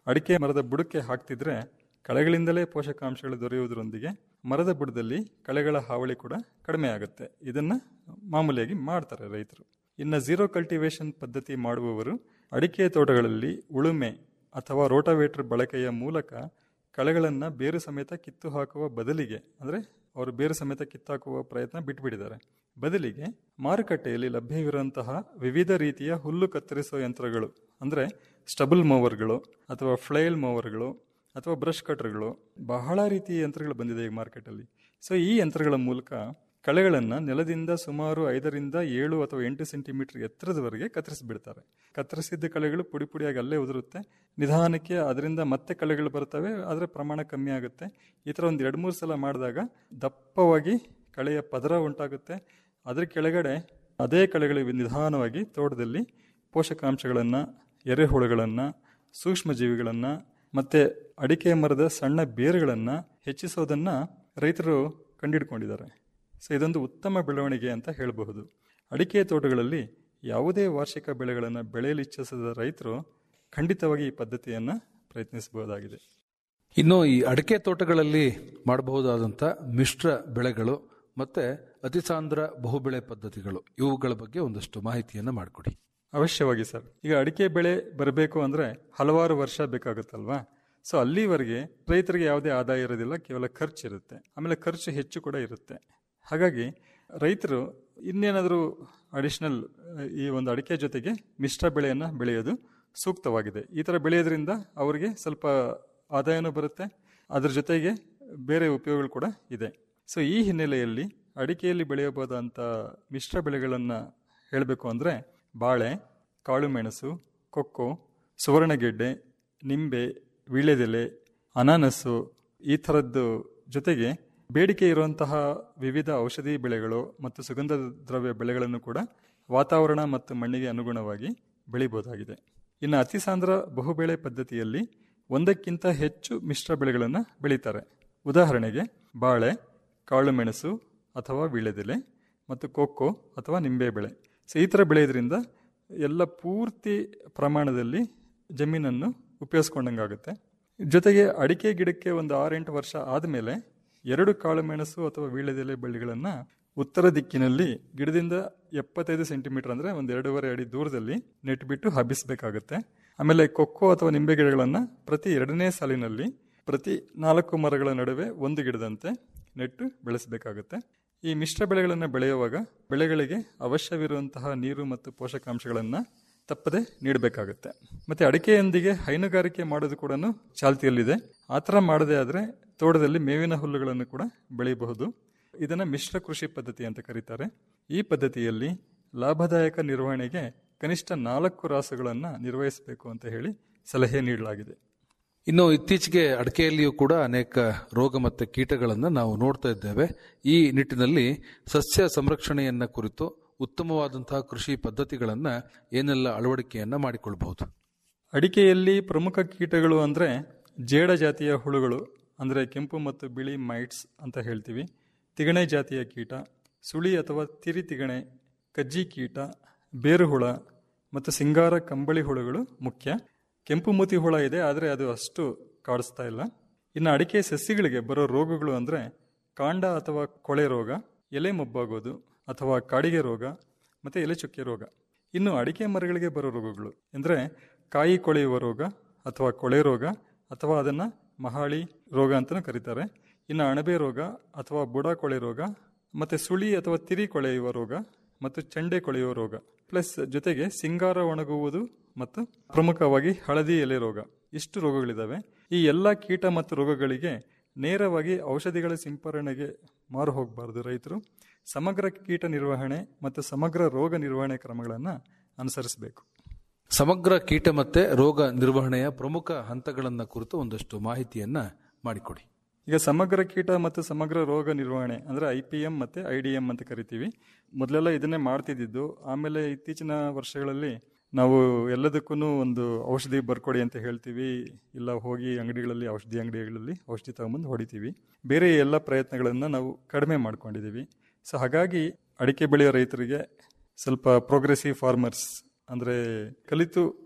ಅಡಿಕೆ ಮರದ ಬುಡಕ್ಕೆ ಹಾಕ್ತಿದ್ರೆ ಕಳೆಗಳಿಂದಲೇ ಪೋಷಕಾಂಶಗಳು ದೊರೆಯುವುದರೊಂದಿಗೆ ಮರದ ಬುಡದಲ್ಲಿ ಕಳೆಗಳ ಹಾವಳಿ ಕೂಡ ಕಡಿಮೆ ಆಗುತ್ತೆ ಇದನ್ನ ಮಾಮೂಲಿಯಾಗಿ ಮಾಡ್ತಾರೆ ರೈತರು ಇನ್ನು ಝೀರೋ ಕಲ್ಟಿವೇಶನ್ ಪದ್ಧತಿ ಮಾಡುವವರು ಅಡಿಕೆ ತೋಟಗಳಲ್ಲಿ ಉಳುಮೆ ಅಥವಾ ರೋಟಾವೇಟರ್ ಬಳಕೆಯ ಮೂಲಕ ಕಳೆಗಳನ್ನು ಬೇರು ಸಮೇತ ಕಿತ್ತು ಹಾಕುವ ಬದಲಿಗೆ ಅಂದರೆ ಅವರು ಬೇರು ಸಮೇತ ಕಿತ್ತಾಕುವ ಪ್ರಯತ್ನ ಬಿಟ್ಬಿಟ್ಟಿದ್ದಾರೆ ಬದಲಿಗೆ ಮಾರುಕಟ್ಟೆಯಲ್ಲಿ ಲಭ್ಯವಿರುವಂತಹ ವಿವಿಧ ರೀತಿಯ ಹುಲ್ಲು ಕತ್ತರಿಸುವ ಯಂತ್ರಗಳು ಅಂದರೆ ಸ್ಟಬಲ್ ಮೋವರ್ಗಳು ಅಥವಾ ಫ್ಲೈಲ್ ಮೋವರ್ಗಳು ಅಥವಾ ಬ್ರಷ್ ಕಟರ್ಗಳು ಬಹಳ ರೀತಿಯ ಯಂತ್ರಗಳು ಬಂದಿದೆ ಈಗ ಮಾರ್ಕೆಟಲ್ಲಿ ಸೊ ಈ ಯಂತ್ರಗಳ ಮೂಲಕ ಕಳೆಗಳನ್ನು ನೆಲದಿಂದ ಸುಮಾರು ಐದರಿಂದ ಏಳು ಅಥವಾ ಎಂಟು ಸೆಂಟಿಮೀಟರ್ ಎತ್ತರದವರೆಗೆ ಕತ್ತರಿಸಿಬಿಡ್ತಾರೆ ಕತ್ತರಿಸಿದ್ದ ಕಳೆಗಳು ಪುಡಿ ಪುಡಿಯಾಗಿ ಅಲ್ಲೇ ಉದುರುತ್ತೆ ನಿಧಾನಕ್ಕೆ ಅದರಿಂದ ಮತ್ತೆ ಕಳೆಗಳು ಬರ್ತವೆ ಆದರೆ ಪ್ರಮಾಣ ಕಮ್ಮಿ ಆಗುತ್ತೆ ಈ ಥರ ಒಂದು ಎರಡು ಮೂರು ಸಲ ಮಾಡಿದಾಗ ದಪ್ಪವಾಗಿ ಕಳೆಯ ಪದರ ಉಂಟಾಗುತ್ತೆ ಅದರ ಕೆಳಗಡೆ ಅದೇ ಕಳೆಗಳು ನಿಧಾನವಾಗಿ ತೋಟದಲ್ಲಿ ಪೋಷಕಾಂಶಗಳನ್ನು ಎರೆಹುಳುಗಳನ್ನು ಸೂಕ್ಷ್ಮಜೀವಿಗಳನ್ನು ಮತ್ತು ಅಡಿಕೆ ಮರದ ಸಣ್ಣ ಬೇರುಗಳನ್ನು ಹೆಚ್ಚಿಸೋದನ್ನು ರೈತರು ಕಂಡುಹಿಡ್ಕೊಂಡಿದ್ದಾರೆ ಸೊ ಇದೊಂದು ಉತ್ತಮ ಬೆಳವಣಿಗೆ ಅಂತ ಹೇಳಬಹುದು ಅಡಿಕೆ ತೋಟಗಳಲ್ಲಿ ಯಾವುದೇ ವಾರ್ಷಿಕ ಬೆಳೆಗಳನ್ನು ಬೆಳೆಯಲು ಇಚ್ಛಿಸದ ರೈತರು ಖಂಡಿತವಾಗಿ ಈ ಪದ್ಧತಿಯನ್ನು ಪ್ರಯತ್ನಿಸಬಹುದಾಗಿದೆ ಇನ್ನು ಈ ಅಡಿಕೆ ತೋಟಗಳಲ್ಲಿ ಮಾಡಬಹುದಾದಂಥ ಮಿಶ್ರ ಬೆಳೆಗಳು ಮತ್ತೆ ಅತಿಸಾಂದ್ರ ಬಹುಬೆಳೆ ಪದ್ಧತಿಗಳು ಇವುಗಳ ಬಗ್ಗೆ ಒಂದಷ್ಟು ಮಾಹಿತಿಯನ್ನು ಮಾಡಿಕೊಡಿ ಅವಶ್ಯವಾಗಿ ಸರ್ ಈಗ ಅಡಿಕೆ ಬೆಳೆ ಬರಬೇಕು ಅಂದರೆ ಹಲವಾರು ವರ್ಷ ಬೇಕಾಗುತ್ತಲ್ವಾ ಸೊ ಅಲ್ಲಿವರೆಗೆ ರೈತರಿಗೆ ಯಾವುದೇ ಆದಾಯ ಇರೋದಿಲ್ಲ ಕೇವಲ ಖರ್ಚು ಇರುತ್ತೆ ಆಮೇಲೆ ಖರ್ಚು ಹೆಚ್ಚು ಕೂಡ ಇರುತ್ತೆ ಹಾಗಾಗಿ ರೈತರು ಇನ್ನೇನಾದರೂ ಅಡಿಷನಲ್ ಈ ಒಂದು ಅಡಿಕೆ ಜೊತೆಗೆ ಮಿಶ್ರ ಬೆಳೆಯನ್ನು ಬೆಳೆಯೋದು ಸೂಕ್ತವಾಗಿದೆ ಈ ಥರ ಬೆಳೆಯೋದ್ರಿಂದ ಅವರಿಗೆ ಸ್ವಲ್ಪ ಆದಾಯನೂ ಬರುತ್ತೆ ಅದ್ರ ಜೊತೆಗೆ ಬೇರೆ ಉಪಯೋಗಗಳು ಕೂಡ ಇದೆ ಸೊ ಈ ಹಿನ್ನೆಲೆಯಲ್ಲಿ ಅಡಿಕೆಯಲ್ಲಿ ಬೆಳೆಯಬಹುದಂಥ ಮಿಶ್ರ ಬೆಳೆಗಳನ್ನು ಹೇಳಬೇಕು ಅಂದರೆ ಬಾಳೆ ಕಾಳುಮೆಣಸು ಕೊಕ್ಕೋ ಸುವರ್ಣಗೆಡ್ಡೆ ನಿಂಬೆ ವೀಳ್ಯದೆಲೆ ಅನಾನಸ್ಸು ಈ ಥರದ್ದು ಜೊತೆಗೆ ಬೇಡಿಕೆ ಇರುವಂತಹ ವಿವಿಧ ಔಷಧಿ ಬೆಳೆಗಳು ಮತ್ತು ಸುಗಂಧ ದ್ರವ್ಯ ಬೆಳೆಗಳನ್ನು ಕೂಡ ವಾತಾವರಣ ಮತ್ತು ಮಣ್ಣಿಗೆ ಅನುಗುಣವಾಗಿ ಬೆಳಿಬಹುದಾಗಿದೆ ಇನ್ನು ಅತಿಸಾಂದ್ರ ಬಹುಬೆಳೆ ಪದ್ಧತಿಯಲ್ಲಿ ಒಂದಕ್ಕಿಂತ ಹೆಚ್ಚು ಮಿಶ್ರ ಬೆಳೆಗಳನ್ನು ಬೆಳೀತಾರೆ ಉದಾಹರಣೆಗೆ ಬಾಳೆ ಕಾಳುಮೆಣಸು ಅಥವಾ ವೀಳ್ಯದೆಲೆ ಮತ್ತು ಕೊಕ್ಕೋ ಅಥವಾ ನಿಂಬೆ ಬೆಳೆ ಸೊ ಈ ಥರ ಬೆಳೆಯೋದ್ರಿಂದ ಎಲ್ಲ ಪೂರ್ತಿ ಪ್ರಮಾಣದಲ್ಲಿ ಜಮೀನನ್ನು ಉಪಯೋಗಿಸ್ಕೊಂಡಂಗಾಗುತ್ತೆ ಜೊತೆಗೆ ಅಡಿಕೆ ಗಿಡಕ್ಕೆ ಒಂದು ಆರೆಂಟು ವರ್ಷ ಆದಮೇಲೆ ಎರಡು ಕಾಳುಮೆಣಸು ಅಥವಾ ವೀಳ್ಯದೆಲೆ ಬಳ್ಳಿಗಳನ್ನು ಉತ್ತರ ದಿಕ್ಕಿನಲ್ಲಿ ಗಿಡದಿಂದ ಎಪ್ಪತ್ತೈದು ಸೆಂಟಿಮೀಟರ್ ಅಂದರೆ ಒಂದು ಎರಡೂವರೆ ಅಡಿ ದೂರದಲ್ಲಿ ನೆಟ್ಬಿಟ್ಟು ಹಬ್ಬಿಸಬೇಕಾಗುತ್ತೆ ಆಮೇಲೆ ಕೊಕ್ಕೋ ಅಥವಾ ನಿಂಬೆ ಗಿಡಗಳನ್ನು ಪ್ರತಿ ಎರಡನೇ ಸಾಲಿನಲ್ಲಿ ಪ್ರತಿ ನಾಲ್ಕು ಮರಗಳ ನಡುವೆ ಒಂದು ಗಿಡದಂತೆ ನೆಟ್ಟು ಬೆಳೆಸಬೇಕಾಗುತ್ತೆ ಈ ಮಿಶ್ರ ಬೆಳೆಗಳನ್ನು ಬೆಳೆಯುವಾಗ ಬೆಳೆಗಳಿಗೆ ಅವಶ್ಯವಿರುವಂತಹ ನೀರು ಮತ್ತು ಪೋಷಕಾಂಶಗಳನ್ನು ತಪ್ಪದೆ ನೀಡಬೇಕಾಗುತ್ತೆ ಮತ್ತೆ ಅಡಿಕೆಯೊಂದಿಗೆ ಹೈನುಗಾರಿಕೆ ಮಾಡೋದು ಕೂಡ ಚಾಲ್ತಿಯಲ್ಲಿದೆ ಆ ಥರ ಮಾಡದೇ ಆದರೆ ತೋಟದಲ್ಲಿ ಮೇವಿನ ಹುಲ್ಲುಗಳನ್ನು ಕೂಡ ಬೆಳೆಯಬಹುದು ಇದನ್ನು ಮಿಶ್ರ ಕೃಷಿ ಪದ್ಧತಿ ಅಂತ ಕರೀತಾರೆ ಈ ಪದ್ಧತಿಯಲ್ಲಿ ಲಾಭದಾಯಕ ನಿರ್ವಹಣೆಗೆ ಕನಿಷ್ಠ ನಾಲ್ಕು ರಾಸುಗಳನ್ನು ನಿರ್ವಹಿಸಬೇಕು ಅಂತ ಹೇಳಿ ಸಲಹೆ ನೀಡಲಾಗಿದೆ ಇನ್ನು ಇತ್ತೀಚೆಗೆ ಅಡಿಕೆಯಲ್ಲಿಯೂ ಕೂಡ ಅನೇಕ ರೋಗ ಮತ್ತು ಕೀಟಗಳನ್ನು ನಾವು ನೋಡ್ತಾ ಇದ್ದೇವೆ ಈ ನಿಟ್ಟಿನಲ್ಲಿ ಸಸ್ಯ ಸಂರಕ್ಷಣೆಯನ್ನ ಕುರಿತು ಉತ್ತಮವಾದಂತಹ ಕೃಷಿ ಪದ್ಧತಿಗಳನ್ನು ಏನೆಲ್ಲ ಅಳವಡಿಕೆಯನ್ನ ಮಾಡಿಕೊಳ್ಬಹುದು ಅಡಿಕೆಯಲ್ಲಿ ಪ್ರಮುಖ ಕೀಟಗಳು ಅಂದರೆ ಜೇಡ ಜಾತಿಯ ಹುಳುಗಳು ಅಂದರೆ ಕೆಂಪು ಮತ್ತು ಬಿಳಿ ಮೈಟ್ಸ್ ಅಂತ ಹೇಳ್ತೀವಿ ತಿಗಣೆ ಜಾತಿಯ ಕೀಟ ಸುಳಿ ಅಥವಾ ತಿರಿ ತಿಗಣೆ ಕಜ್ಜಿ ಕೀಟ ಬೇರು ಹುಳ ಮತ್ತು ಸಿಂಗಾರ ಕಂಬಳಿ ಹುಳುಗಳು ಮುಖ್ಯ ಕೆಂಪು ಮೂತಿ ಹುಳ ಇದೆ ಆದರೆ ಅದು ಅಷ್ಟು ಕಾಡಿಸ್ತಾ ಇಲ್ಲ ಇನ್ನು ಅಡಿಕೆ ಸಸ್ಯಗಳಿಗೆ ಬರೋ ರೋಗಗಳು ಅಂದರೆ ಕಾಂಡ ಅಥವಾ ಕೊಳೆ ರೋಗ ಎಲೆ ಮೊಬ್ಬಾಗೋದು ಅಥವಾ ಕಾಡಿಗೆ ರೋಗ ಮತ್ತು ಎಲೆ ಚುಕ್ಕೆ ರೋಗ ಇನ್ನು ಅಡಿಕೆ ಮರಗಳಿಗೆ ಬರೋ ರೋಗಗಳು ಅಂದರೆ ಕಾಯಿ ಕೊಳೆಯುವ ರೋಗ ಅಥವಾ ಕೊಳೆ ರೋಗ ಅಥವಾ ಅದನ್ನು ಮಹಾಳಿ ರೋಗ ಅಂತಲೂ ಕರೀತಾರೆ ಇನ್ನು ಅಣಬೆ ರೋಗ ಅಥವಾ ಬುಡ ಕೊಳೆ ರೋಗ ಮತ್ತು ಸುಳಿ ಅಥವಾ ತಿರಿ ಕೊಳೆಯುವ ರೋಗ ಮತ್ತು ಚಂಡೆ ಕೊಳೆಯುವ ರೋಗ ಪ್ಲಸ್ ಜೊತೆಗೆ ಸಿಂಗಾರ ಒಣಗುವುದು ಮತ್ತು ಪ್ರಮುಖವಾಗಿ ಹಳದಿ ಎಲೆ ರೋಗ ಇಷ್ಟು ರೋಗಗಳಿದ್ದಾವೆ ಈ ಎಲ್ಲ ಕೀಟ ಮತ್ತು ರೋಗಗಳಿಗೆ ನೇರವಾಗಿ ಔಷಧಿಗಳ ಸಿಂಪರಣೆಗೆ ಮಾರು ಹೋಗಬಾರದು ರೈತರು ಸಮಗ್ರ ಕೀಟ ನಿರ್ವಹಣೆ ಮತ್ತು ಸಮಗ್ರ ರೋಗ ನಿರ್ವಹಣೆ ಕ್ರಮಗಳನ್ನು ಅನುಸರಿಸಬೇಕು ಸಮಗ್ರ ಕೀಟ ಮತ್ತೆ ರೋಗ ನಿರ್ವಹಣೆಯ ಪ್ರಮುಖ ಹಂತಗಳನ್ನ ಕುರಿತು ಒಂದಷ್ಟು ಮಾಹಿತಿಯನ್ನ ಮಾಡಿಕೊಡಿ ಈಗ ಸಮಗ್ರ ಕೀಟ ಮತ್ತು ಸಮಗ್ರ ರೋಗ ನಿರ್ವಹಣೆ ಅಂದರೆ ಐ ಪಿ ಎಂ ಮತ್ತು ಐ ಡಿ ಎಂ ಅಂತ ಕರಿತೀವಿ ಮೊದಲೆಲ್ಲ ಇದನ್ನೇ ಮಾಡ್ತಿದ್ದಿದ್ದು ಆಮೇಲೆ ಇತ್ತೀಚಿನ ವರ್ಷಗಳಲ್ಲಿ ನಾವು ಎಲ್ಲದಕ್ಕೂ ಒಂದು ಔಷಧಿ ಬರ್ಕೊಡಿ ಅಂತ ಹೇಳ್ತೀವಿ ಇಲ್ಲ ಹೋಗಿ ಅಂಗಡಿಗಳಲ್ಲಿ ಔಷಧಿ ಅಂಗಡಿಗಳಲ್ಲಿ ಔಷಧಿ ತಗೊಂಬಂದು ಹೊಡಿತೀವಿ ಬೇರೆ ಎಲ್ಲ ಪ್ರಯತ್ನಗಳನ್ನು ನಾವು ಕಡಿಮೆ ಮಾಡ್ಕೊಂಡಿದ್ದೀವಿ ಸೊ ಹಾಗಾಗಿ ಅಡಿಕೆ ಬೆಳೆಯೋ ರೈತರಿಗೆ ಸ್ವಲ್ಪ ಪ್ರೋಗ್ರೆಸಿವ್ ಫಾರ್ಮರ್ಸ್ ಅಂದರೆ ಕಲಿತು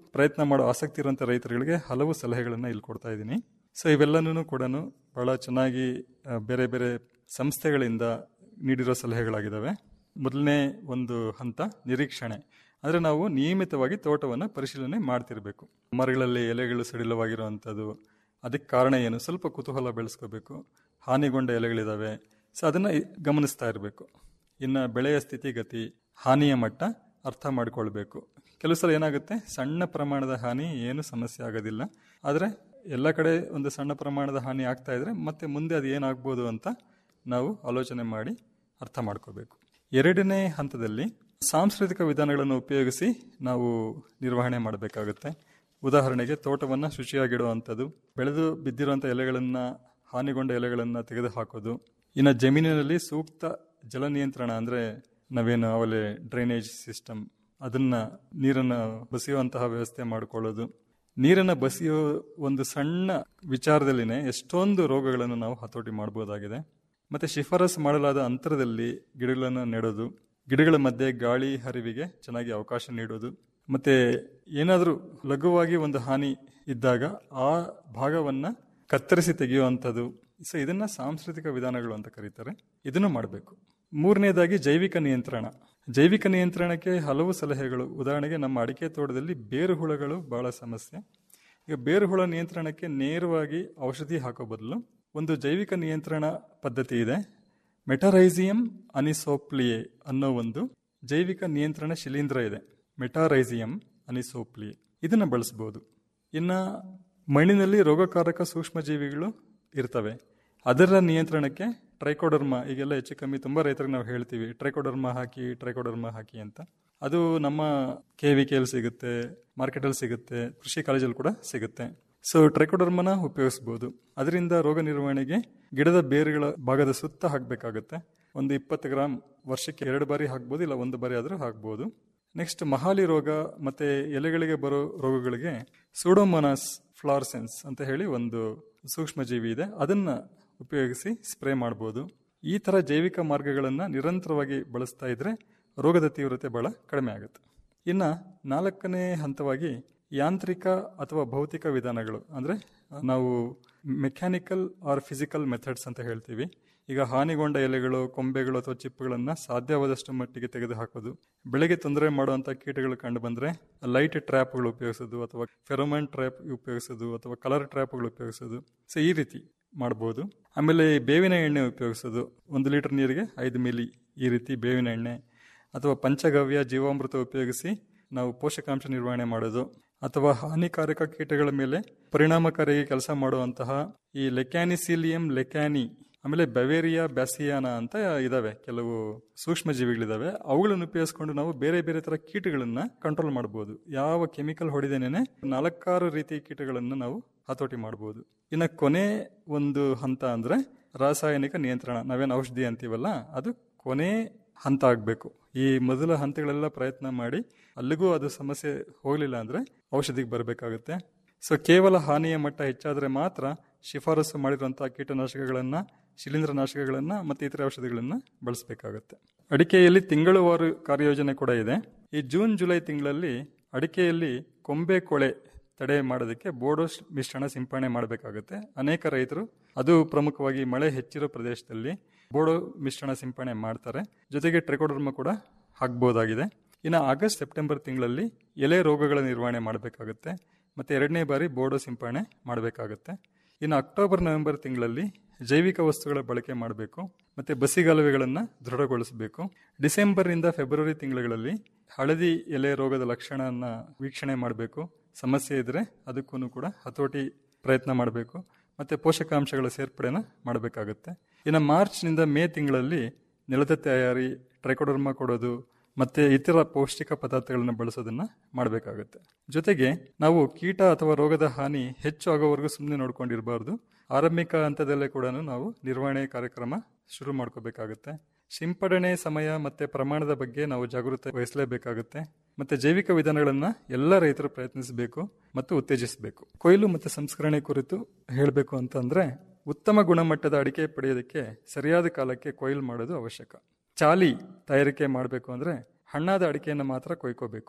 ಪ್ರಯತ್ನ ಮಾಡೋ ಆಸಕ್ತಿ ಇರುವಂಥ ರೈತರುಗಳಿಗೆ ಹಲವು ಸಲಹೆಗಳನ್ನು ಇಲ್ಲಿ ಕೊಡ್ತಾ ಇದ್ದೀನಿ ಸೊ ಇವೆಲ್ಲನೂ ಕೂಡ ಬಹಳ ಚೆನ್ನಾಗಿ ಆ, ಬೇರೆ ಬೇರೆ ಸಂಸ್ಥೆಗಳಿಂದ ನೀಡಿರೋ ಸಲಹೆಗಳಾಗಿದ್ದಾವೆ ಮೊದಲನೇ ಒಂದು ಹಂತ ನಿರೀಕ್ಷಣೆ ಅಂದರೆ ನಾವು ನಿಯಮಿತವಾಗಿ ತೋಟವನ್ನು ಪರಿಶೀಲನೆ ಮಾಡ್ತಿರ್ಬೇಕು ಮರಗಳಲ್ಲಿ ಎಲೆಗಳು ಸಡಿಲವಾಗಿರುವಂಥದ್ದು ಅದಕ್ಕೆ ಕಾರಣ ಏನು ಸ್ವಲ್ಪ ಕುತೂಹಲ ಬೆಳೆಸ್ಕೋಬೇಕು ಹಾನಿಗೊಂಡ ಎಲೆಗಳಿದ್ದಾವೆ ಸೊ ಅದನ್ನು ಗಮನಿಸ್ತಾ ಇರಬೇಕು ಇನ್ನು ಬೆಳೆಯ ಸ್ಥಿತಿಗತಿ ಹಾನಿಯ ಮಟ್ಟ ಅರ್ಥ ಮಾಡ್ಕೊಳ್ಬೇಕು ಕೆಲವು ಸಲ ಏನಾಗುತ್ತೆ ಸಣ್ಣ ಪ್ರಮಾಣದ ಹಾನಿ ಏನು ಸಮಸ್ಯೆ ಆಗೋದಿಲ್ಲ ಆದರೆ ಎಲ್ಲ ಕಡೆ ಒಂದು ಸಣ್ಣ ಪ್ರಮಾಣದ ಹಾನಿ ಆಗ್ತಾ ಇದ್ರೆ ಮತ್ತೆ ಮುಂದೆ ಅದು ಏನಾಗ್ಬೋದು ಅಂತ ನಾವು ಆಲೋಚನೆ ಮಾಡಿ ಅರ್ಥ ಮಾಡ್ಕೋಬೇಕು ಎರಡನೇ ಹಂತದಲ್ಲಿ ಸಾಂಸ್ಕೃತಿಕ ವಿಧಾನಗಳನ್ನು ಉಪಯೋಗಿಸಿ ನಾವು ನಿರ್ವಹಣೆ ಮಾಡಬೇಕಾಗುತ್ತೆ ಉದಾಹರಣೆಗೆ ತೋಟವನ್ನು ಶುಚಿಯಾಗಿಡುವಂಥದ್ದು ಬೆಳೆದು ಬಿದ್ದಿರುವಂಥ ಎಲೆಗಳನ್ನು ಹಾನಿಗೊಂಡ ಎಲೆಗಳನ್ನು ತೆಗೆದು ಹಾಕೋದು ಇನ್ನು ಜಮೀನಿನಲ್ಲಿ ಸೂಕ್ತ ಜಲ ನಿಯಂತ್ರಣ ಅಂದರೆ ನಾವೇನು ಅವಲೆ ಡ್ರೈನೇಜ್ ಸಿಸ್ಟಮ್ ಅದನ್ನ ನೀರನ್ನು ಬಸಿಯುವಂತಹ ವ್ಯವಸ್ಥೆ ಮಾಡಿಕೊಳ್ಳೋದು ನೀರನ್ನು ಬಸಿಯೋ ಒಂದು ಸಣ್ಣ ವಿಚಾರದಲ್ಲಿನೇ ಎಷ್ಟೊಂದು ರೋಗಗಳನ್ನು ನಾವು ಹತೋಟಿ ಮಾಡಬಹುದಾಗಿದೆ ಮತ್ತೆ ಶಿಫಾರಸು ಮಾಡಲಾದ ಅಂತರದಲ್ಲಿ ಗಿಡಗಳನ್ನು ನೆಡೋದು ಗಿಡಗಳ ಮಧ್ಯೆ ಗಾಳಿ ಹರಿವಿಗೆ ಚೆನ್ನಾಗಿ ಅವಕಾಶ ನೀಡೋದು ಮತ್ತೆ ಏನಾದರೂ ಲಘುವಾಗಿ ಒಂದು ಹಾನಿ ಇದ್ದಾಗ ಆ ಭಾಗವನ್ನ ಕತ್ತರಿಸಿ ತೆಗೆಯುವಂಥದ್ದು ಸೊ ಇದನ್ನ ಸಾಂಸ್ಕೃತಿಕ ವಿಧಾನಗಳು ಅಂತ ಕರೀತಾರೆ ಇದನ್ನು ಮಾಡಬೇಕು ಮೂರನೇದಾಗಿ ಜೈವಿಕ ನಿಯಂತ್ರಣ ಜೈವಿಕ ನಿಯಂತ್ರಣಕ್ಕೆ ಹಲವು ಸಲಹೆಗಳು ಉದಾಹರಣೆಗೆ ನಮ್ಮ ಅಡಿಕೆ ತೋಟದಲ್ಲಿ ಬೇರು ಹುಳಗಳು ಬಹಳ ಸಮಸ್ಯೆ ಈಗ ಬೇರು ಹುಳ ನಿಯಂತ್ರಣಕ್ಕೆ ನೇರವಾಗಿ ಔಷಧಿ ಹಾಕೋ ಬದಲು ಒಂದು ಜೈವಿಕ ನಿಯಂತ್ರಣ ಪದ್ಧತಿ ಇದೆ ಮೆಟರೈಸಿಯಂ ಅನಿಸೋಪ್ಲಿಯೆ ಅನ್ನೋ ಒಂದು ಜೈವಿಕ ನಿಯಂತ್ರಣ ಶಿಲೀಂಧ್ರ ಇದೆ ಮೆಟಾರೈಸಿಯಂ ಅನಿಸೋಪ್ಲಿಯೆ ಇದನ್ನು ಬಳಸಬಹುದು ಇನ್ನು ಮಣ್ಣಿನಲ್ಲಿ ರೋಗಕಾರಕ ಸೂಕ್ಷ್ಮಜೀವಿಗಳು ಇರ್ತವೆ ಅದರ ನಿಯಂತ್ರಣಕ್ಕೆ ಟ್ರೈಕೋಡರ್ಮ ಈಗೆಲ್ಲ ಹೆಚ್ಚು ಕಮ್ಮಿ ತುಂಬ ರೈತರಿಗೆ ನಾವು ಹೇಳ್ತೀವಿ ಟ್ರೈಕೋಡರ್ಮ ಹಾಕಿ ಟ್ರೈಕೋಡರ್ಮ ಹಾಕಿ ಅಂತ ಅದು ನಮ್ಮ ಕೆ ವಿ ಕೆಲ್ ಸಿಗುತ್ತೆ ಮಾರ್ಕೆಟಲ್ಲಿ ಸಿಗುತ್ತೆ ಕೃಷಿ ಕಾಲೇಜಲ್ಲಿ ಕೂಡ ಸಿಗುತ್ತೆ ಸೊ ಟ್ರೈಕೋಡರ್ಮನ ಉಪಯೋಗಿಸಬಹುದು ಅದರಿಂದ ರೋಗ ನಿರ್ವಹಣೆಗೆ ಗಿಡದ ಬೇರುಗಳ ಭಾಗದ ಸುತ್ತ ಹಾಕಬೇಕಾಗುತ್ತೆ ಒಂದು ಇಪ್ಪತ್ತು ಗ್ರಾಮ್ ವರ್ಷಕ್ಕೆ ಎರಡು ಬಾರಿ ಹಾಕ್ಬೋದು ಇಲ್ಲ ಒಂದು ಬಾರಿ ಆದರೂ ಹಾಕ್ಬೋದು ನೆಕ್ಸ್ಟ್ ಮಹಾಲಿ ರೋಗ ಮತ್ತೆ ಎಲೆಗಳಿಗೆ ಬರೋ ರೋಗಗಳಿಗೆ ಸೂಡೋಮೋನಾಸ್ ಫ್ಲಾರ್ಸೆನ್ಸ್ ಅಂತ ಹೇಳಿ ಒಂದು ಸೂಕ್ಷ್ಮಜೀವಿ ಇದೆ ಅದನ್ನ ಉಪಯೋಗಿಸಿ ಸ್ಪ್ರೇ ಮಾಡ್ಬೋದು ಈ ತರ ಜೈವಿಕ ಮಾರ್ಗಗಳನ್ನು ನಿರಂತರವಾಗಿ ಬಳಸ್ತಾ ಇದ್ರೆ ರೋಗದ ತೀವ್ರತೆ ಬಹಳ ಕಡಿಮೆ ಆಗುತ್ತೆ ಇನ್ನ ನಾಲ್ಕನೇ ಹಂತವಾಗಿ ಯಾಂತ್ರಿಕ ಅಥವಾ ಭೌತಿಕ ವಿಧಾನಗಳು ಅಂದ್ರೆ ನಾವು ಮೆಕ್ಯಾನಿಕಲ್ ಆರ್ ಫಿಸಿಕಲ್ ಮೆಥಡ್ಸ್ ಅಂತ ಹೇಳ್ತೀವಿ ಈಗ ಹಾನಿಗೊಂಡ ಎಲೆಗಳು ಕೊಂಬೆಗಳು ಅಥವಾ ಚಿಪ್ಪುಗಳನ್ನು ಸಾಧ್ಯವಾದಷ್ಟು ಮಟ್ಟಿಗೆ ತೆಗೆದು ಹಾಕೋದು ಬೆಳೆಗೆ ತೊಂದರೆ ಮಾಡುವಂಥ ಕೀಟಗಳು ಕಂಡು ಬಂದರೆ ಲೈಟ್ ಟ್ರ್ಯಾಪ್ಗಳು ಉಪಯೋಗಿಸೋದು ಅಥವಾ ಫೆರೋಮನ್ ಟ್ರ್ಯಾಪ್ ಉಪಯೋಗಿಸೋದು ಅಥವಾ ಕಲರ್ ಟ್ರ್ಯಾಪ್ಗಳು ಉಪಯೋಗಿಸೋದು ಸೊ ಈ ರೀತಿ ಮಾಡ್ಬೋದು ಆಮೇಲೆ ಬೇವಿನ ಎಣ್ಣೆ ಉಪಯೋಗಿಸೋದು ಒಂದು ಲೀಟರ್ ನೀರಿಗೆ ಐದು ಮಿಲಿ ಈ ರೀತಿ ಬೇವಿನ ಎಣ್ಣೆ ಅಥವಾ ಪಂಚಗವ್ಯ ಜೀವಾಮೃತ ಉಪಯೋಗಿಸಿ ನಾವು ಪೋಷಕಾಂಶ ನಿರ್ವಹಣೆ ಮಾಡೋದು ಅಥವಾ ಹಾನಿಕಾರಕ ಕೀಟಗಳ ಮೇಲೆ ಪರಿಣಾಮಕಾರಿಯಾಗಿ ಕೆಲಸ ಮಾಡುವಂತಹ ಈ ಲೆಕ್ಯಾನಿಸಿಲಿಯಂ ಲೆಕ್ಯಾನಿ ಆಮೇಲೆ ಬವೇರಿಯಾ ಬ್ಯಾಸಿಯಾನ ಅಂತ ಇದಾವೆ ಕೆಲವು ಸೂಕ್ಷ್ಮ ಜೀವಿಗಳಿದಾವೆ ಅವುಗಳನ್ನು ಉಪಯೋಗಿಸ್ಕೊಂಡು ನಾವು ಬೇರೆ ಬೇರೆ ತರ ಕೀಟಗಳನ್ನ ಕಂಟ್ರೋಲ್ ಮಾಡಬಹುದು ಯಾವ ಕೆಮಿಕಲ್ ಹೊಡೆದೇನೆ ನಾಲ್ಕಾರು ರೀತಿಯ ಕೀಟಗಳನ್ನು ನಾವು ಹತೋಟಿ ಮಾಡಬಹುದು ಇನ್ನು ಕೊನೆ ಒಂದು ಹಂತ ಅಂದ್ರೆ ರಾಸಾಯನಿಕ ನಿಯಂತ್ರಣ ನಾವೇನು ಔಷಧಿ ಅಂತೀವಲ್ಲ ಅದು ಕೊನೆ ಹಂತ ಆಗಬೇಕು ಈ ಮೊದಲ ಹಂತಗಳೆಲ್ಲ ಪ್ರಯತ್ನ ಮಾಡಿ ಅಲ್ಲಿಗೂ ಅದು ಸಮಸ್ಯೆ ಹೋಗಲಿಲ್ಲ ಅಂದ್ರೆ ಔಷಧಿಗೆ ಬರಬೇಕಾಗುತ್ತೆ ಸೊ ಕೇವಲ ಹಾನಿಯ ಮಟ್ಟ ಹೆಚ್ಚಾದರೆ ಮಾತ್ರ ಶಿಫಾರಸು ಮಾಡಿರುವಂತಹ ಕೀಟನಾಶಕಗಳನ್ನ ಶಿಲೀಂಧ್ರನಾಶಕಗಳನ್ನ ಮತ್ತೆ ಇತರ ಔಷಧಿಗಳನ್ನ ಬಳಸಬೇಕಾಗುತ್ತೆ ಅಡಿಕೆಯಲ್ಲಿ ತಿಂಗಳುವಾರು ಕಾರ್ಯಯೋಜನೆ ಕೂಡ ಇದೆ ಈ ಜೂನ್ ಜುಲೈ ತಿಂಗಳಲ್ಲಿ ಅಡಿಕೆಯಲ್ಲಿ ಕೊಂಬೆ ಕೊಳೆ ತಡೆ ಮಾಡೋದಕ್ಕೆ ಬೋಡೋ ಮಿಶ್ರಣ ಸಿಂಪಡಣೆ ಮಾಡಬೇಕಾಗುತ್ತೆ ಅನೇಕ ರೈತರು ಅದು ಪ್ರಮುಖವಾಗಿ ಮಳೆ ಹೆಚ್ಚಿರೋ ಪ್ರದೇಶದಲ್ಲಿ ಬೋಡೋ ಮಿಶ್ರಣ ಸಿಂಪಡಣೆ ಮಾಡ್ತಾರೆ ಜೊತೆಗೆ ಟ್ರೆಕೋಡರ್ಮ ಕೂಡ ಹಾಕ್ಬೋದಾಗಿದೆ ಇನ್ನು ಆಗಸ್ಟ್ ಸೆಪ್ಟೆಂಬರ್ ತಿಂಗಳಲ್ಲಿ ಎಲೆ ರೋಗಗಳ ನಿರ್ವಹಣೆ ಮಾಡಬೇಕಾಗುತ್ತೆ ಮತ್ತೆ ಎರಡನೇ ಬಾರಿ ಬೋಡೋ ಸಿಂಪಡಣೆ ಮಾಡಬೇಕಾಗುತ್ತೆ ಇನ್ನು ಅಕ್ಟೋಬರ್ ನವೆಂಬರ್ ತಿಂಗಳಲ್ಲಿ ಜೈವಿಕ ವಸ್ತುಗಳ ಬಳಕೆ ಮಾಡಬೇಕು ಮತ್ತೆ ಬಸಿಗಾಲುವೆಗಳನ್ನು ದೃಢಗೊಳಿಸಬೇಕು ಡಿಸೆಂಬರ್ನಿಂದ ಫೆಬ್ರವರಿ ತಿಂಗಳುಗಳಲ್ಲಿ ಹಳದಿ ಎಲೆ ರೋಗದ ಲಕ್ಷಣನ ವೀಕ್ಷಣೆ ಮಾಡಬೇಕು ಸಮಸ್ಯೆ ಇದ್ರೆ ಅದಕ್ಕೂ ಕೂಡ ಹತೋಟಿ ಪ್ರಯತ್ನ ಮಾಡಬೇಕು ಮತ್ತೆ ಪೋಷಕಾಂಶಗಳ ಸೇರ್ಪಡೆನ ಮಾಡಬೇಕಾಗುತ್ತೆ ಇನ್ನು ಮಾರ್ಚ್ನಿಂದ ಮೇ ತಿಂಗಳಲ್ಲಿ ನೆಲದ ತಯಾರಿ ಟ್ರೈಕೋಡರ್ಮಾ ಕೊಡೋದು ಮತ್ತೆ ಇತರ ಪೌಷ್ಟಿಕ ಪದಾರ್ಥಗಳನ್ನು ಬಳಸೋದನ್ನ ಮಾಡಬೇಕಾಗುತ್ತೆ ಜೊತೆಗೆ ನಾವು ಕೀಟ ಅಥವಾ ರೋಗದ ಹಾನಿ ಹೆಚ್ಚು ಆಗೋವರೆಗೂ ಸುಮ್ಮನೆ ನೋಡ್ಕೊಂಡಿರಬಾರ್ದು ಆರಂಭಿಕ ಹಂತದಲ್ಲೇ ಕೂಡ ನಾವು ನಿರ್ವಹಣೆ ಕಾರ್ಯಕ್ರಮ ಶುರು ಮಾಡ್ಕೋಬೇಕಾಗುತ್ತೆ ಸಿಂಪಡಣೆ ಸಮಯ ಮತ್ತೆ ಪ್ರಮಾಣದ ಬಗ್ಗೆ ನಾವು ಜಾಗೃತಿ ವಹಿಸಲೇಬೇಕಾಗುತ್ತೆ ಮತ್ತೆ ಜೈವಿಕ ವಿಧಾನಗಳನ್ನ ಎಲ್ಲ ರೈತರು ಪ್ರಯತ್ನಿಸಬೇಕು ಮತ್ತು ಉತ್ತೇಜಿಸಬೇಕು ಕೊಯ್ಲು ಮತ್ತು ಸಂಸ್ಕರಣೆ ಕುರಿತು ಹೇಳಬೇಕು ಅಂತಂದ್ರೆ ಉತ್ತಮ ಗುಣಮಟ್ಟದ ಅಡಿಕೆ ಪಡೆಯೋದಕ್ಕೆ ಸರಿಯಾದ ಕಾಲಕ್ಕೆ ಕೊಯ್ಲು ಮಾಡೋದು ಅವಶ್ಯಕ ಚಾಲಿ ತಯಾರಿಕೆ ಮಾಡಬೇಕು ಅಂದ್ರೆ ಹಣ್ಣಾದ ಅಡಿಕೆಯನ್ನು ಮಾತ್ರ ಕೊಯ್ಕೋಬೇಕು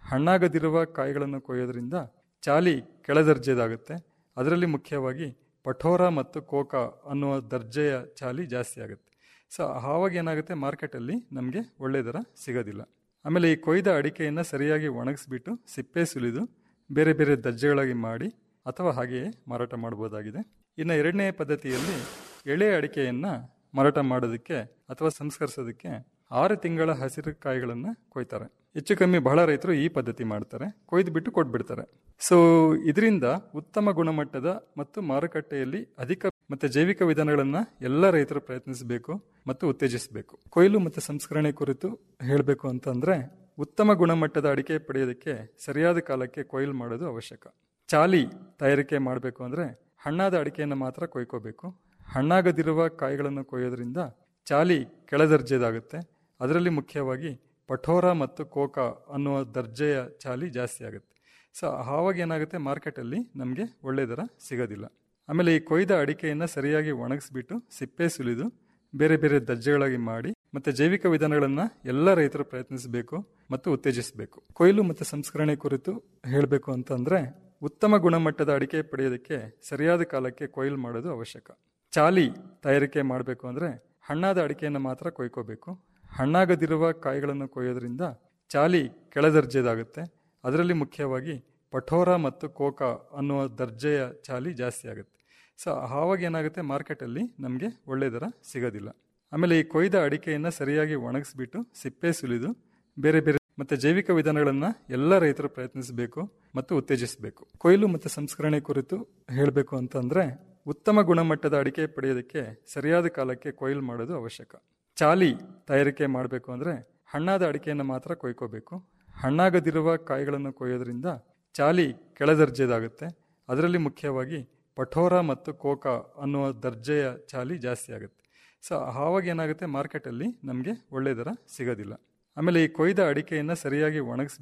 ಹಣ್ಣಾಗದಿರುವ ಕಾಯಿಗಳನ್ನು ಕೊಯ್ಯೋದ್ರಿಂದ ಚಾಲಿ ಕೆಳದರ್ಜೆದಾಗುತ್ತೆ ಅದರಲ್ಲಿ ಮುಖ್ಯವಾಗಿ ಪಠೋರ ಮತ್ತು ಕೋಕಾ ಅನ್ನುವ ದರ್ಜೆಯ ಚಾಲಿ ಜಾಸ್ತಿ ಆಗುತ್ತೆ ಸೊ ಆವಾಗ ಏನಾಗುತ್ತೆ ಮಾರ್ಕೆಟಲ್ಲಿ ನಮಗೆ ಒಳ್ಳೆ ದರ ಸಿಗೋದಿಲ್ಲ ಆಮೇಲೆ ಈ ಕೊಯ್ದ ಅಡಿಕೆಯನ್ನು ಸರಿಯಾಗಿ ಒಣಗಿಸ್ಬಿಟ್ಟು ಸಿಪ್ಪೆ ಸುಲಿದು ಬೇರೆ ಬೇರೆ ದರ್ಜೆಗಳಾಗಿ ಮಾಡಿ ಅಥವಾ ಹಾಗೆಯೇ ಮಾರಾಟ ಮಾಡ್ಬೋದಾಗಿದೆ ಇನ್ನು ಎರಡನೇ ಪದ್ಧತಿಯಲ್ಲಿ ಎಳೆ ಅಡಿಕೆಯನ್ನು ಮಾರಾಟ ಮಾಡೋದಕ್ಕೆ ಅಥವಾ ಸಂಸ್ಕರಿಸೋದಕ್ಕೆ ಆರು ತಿಂಗಳ ಹಸಿರು ಕಾಯಿಗಳನ್ನು ಕೊಯ್ತಾರೆ ಹೆಚ್ಚು ಕಮ್ಮಿ ಬಹಳ ರೈತರು ಈ ಪದ್ಧತಿ ಮಾಡ್ತಾರೆ ಕೊಯ್ದು ಬಿಟ್ಟು ಕೊಟ್ಬಿಡ್ತಾರೆ ಸೊ ಇದರಿಂದ ಉತ್ತಮ ಗುಣಮಟ್ಟದ ಮತ್ತು ಮಾರುಕಟ್ಟೆಯಲ್ಲಿ ಅಧಿಕ ಮತ್ತೆ ಜೈವಿಕ ವಿಧಾನಗಳನ್ನ ಎಲ್ಲ ರೈತರು ಪ್ರಯತ್ನಿಸಬೇಕು ಮತ್ತು ಉತ್ತೇಜಿಸಬೇಕು ಕೊಯ್ಲು ಮತ್ತು ಸಂಸ್ಕರಣೆ ಕುರಿತು ಹೇಳಬೇಕು ಅಂತಂದ್ರೆ ಉತ್ತಮ ಗುಣಮಟ್ಟದ ಅಡಿಕೆ ಪಡೆಯೋದಕ್ಕೆ ಸರಿಯಾದ ಕಾಲಕ್ಕೆ ಕೊಯ್ಲು ಮಾಡೋದು ಅವಶ್ಯಕ ಚಾಲಿ ತಯಾರಿಕೆ ಮಾಡಬೇಕು ಅಂದ್ರೆ ಹಣ್ಣಾದ ಅಡಿಕೆಯನ್ನು ಮಾತ್ರ ಕೊಯ್ಕೋಬೇಕು ಹಣ್ಣಾಗದಿರುವ ಕಾಯಿಗಳನ್ನು ಕೊಯ್ಯೋದ್ರಿಂದ ಚಾಲಿ ಕೆಳದರ್ಜೆದಾಗುತ್ತೆ ಅದರಲ್ಲಿ ಮುಖ್ಯವಾಗಿ ಪಠೋರ ಮತ್ತು ಕೋಕಾ ಅನ್ನುವ ದರ್ಜೆಯ ಚಾಲಿ ಜಾಸ್ತಿ ಆಗುತ್ತೆ ಸೊ ಆವಾಗ ಏನಾಗುತ್ತೆ ಮಾರ್ಕೆಟಲ್ಲಿ ನಮಗೆ ಒಳ್ಳೆ ದರ ಸಿಗೋದಿಲ್ಲ ಆಮೇಲೆ ಈ ಕೊಯ್ದ ಅಡಿಕೆಯನ್ನು ಸರಿಯಾಗಿ ಒಣಗಿಸ್ಬಿಟ್ಟು ಸಿಪ್ಪೆ ಸುಲಿದು ಬೇರೆ ಬೇರೆ ದರ್ಜೆಗಳಾಗಿ ಮಾಡಿ ಮತ್ತೆ ಜೈವಿಕ ವಿಧಾನಗಳನ್ನ ಎಲ್ಲ ರೈತರು ಪ್ರಯತ್ನಿಸಬೇಕು ಮತ್ತು ಉತ್ತೇಜಿಸಬೇಕು ಕೊಯ್ಲು ಮತ್ತು ಸಂಸ್ಕರಣೆ ಕುರಿತು ಹೇಳಬೇಕು ಅಂತಂದ್ರೆ ಉತ್ತಮ ಗುಣಮಟ್ಟದ ಅಡಿಕೆ ಪಡೆಯೋದಕ್ಕೆ ಸರಿಯಾದ ಕಾಲಕ್ಕೆ ಕೊಯ್ಲು ಮಾಡೋದು ಅವಶ್ಯಕ ಚಾಲಿ ತಯಾರಿಕೆ ಮಾಡಬೇಕು ಅಂದ್ರೆ ಹಣ್ಣಾದ ಅಡಿಕೆಯನ್ನು ಮಾತ್ರ ಕೊಯ್ಕೋಬೇಕು ಹಣ್ಣಾಗದಿರುವ ಕಾಯಿಗಳನ್ನು ಕೊಯ್ಯೋದ್ರಿಂದ ಚಾಲಿ ಕೆಳದರ್ಜೆದಾಗುತ್ತೆ ಅದರಲ್ಲಿ ಮುಖ್ಯವಾಗಿ ಪಠೋರ ಮತ್ತು ಕೋಕಾ ಅನ್ನುವ ದರ್ಜೆಯ ಚಾಲಿ ಜಾಸ್ತಿ ಆಗುತ್ತೆ ಸೊ ಆವಾಗ ಏನಾಗುತ್ತೆ ಮಾರ್ಕೆಟಲ್ಲಿ ನಮಗೆ ಒಳ್ಳೆ ದರ ಸಿಗೋದಿಲ್ಲ ಆಮೇಲೆ ಈ ಕೊಯ್ದ ಅಡಿಕೆಯನ್ನು ಸರಿಯಾಗಿ ಒಣಗಿಸ್ಬಿಟ್ಟು ಸಿಪ್ಪೆ ಸುಲಿದು ಬೇರೆ ಬೇರೆ ಮತ್ತೆ ಜೈವಿಕ ವಿಧಾನಗಳನ್ನ ಎಲ್ಲ ರೈತರು ಪ್ರಯತ್ನಿಸಬೇಕು ಮತ್ತು ಉತ್ತೇಜಿಸಬೇಕು ಕೊಯ್ಲು ಮತ್ತು ಸಂಸ್ಕರಣೆ ಕುರಿತು ಹೇಳಬೇಕು ಅಂತಂದ್ರೆ ಉತ್ತಮ ಗುಣಮಟ್ಟದ ಅಡಿಕೆ ಪಡೆಯೋದಕ್ಕೆ ಸರಿಯಾದ ಕಾಲಕ್ಕೆ ಕೊಯ್ಲು ಮಾಡೋದು ಅವಶ್ಯಕ ಚಾಲಿ ತಯಾರಿಕೆ ಮಾಡಬೇಕು ಅಂದ್ರೆ ಹಣ್ಣಾದ ಅಡಿಕೆಯನ್ನು ಮಾತ್ರ ಕೊಯ್ಕೋಬೇಕು ಹಣ್ಣಾಗದಿರುವ ಕಾಯಿಗಳನ್ನು ಕೊಯ್ಯೋದ್ರಿಂದ ಚಾಲಿ ಕೆಳದರ್ಜೆದಾಗುತ್ತೆ ಅದರಲ್ಲಿ ಮುಖ್ಯವಾಗಿ ಪಠೋರ ಮತ್ತು ಕೋಕಾ ಅನ್ನುವ ದರ್ಜೆಯ ಚಾಲಿ ಜಾಸ್ತಿ ಆಗುತ್ತೆ ಸೊ ಆವಾಗ ಏನಾಗುತ್ತೆ ಮಾರ್ಕೆಟಲ್ಲಿ ನಮಗೆ ಒಳ್ಳೆ ದರ ಸಿಗೋದಿಲ್ಲ ಆಮೇಲೆ ಈ ಕೊಯ್ದ ಅಡಿಕೆಯನ್ನು ಸರಿಯಾಗಿ ಒಣಗಿಸ್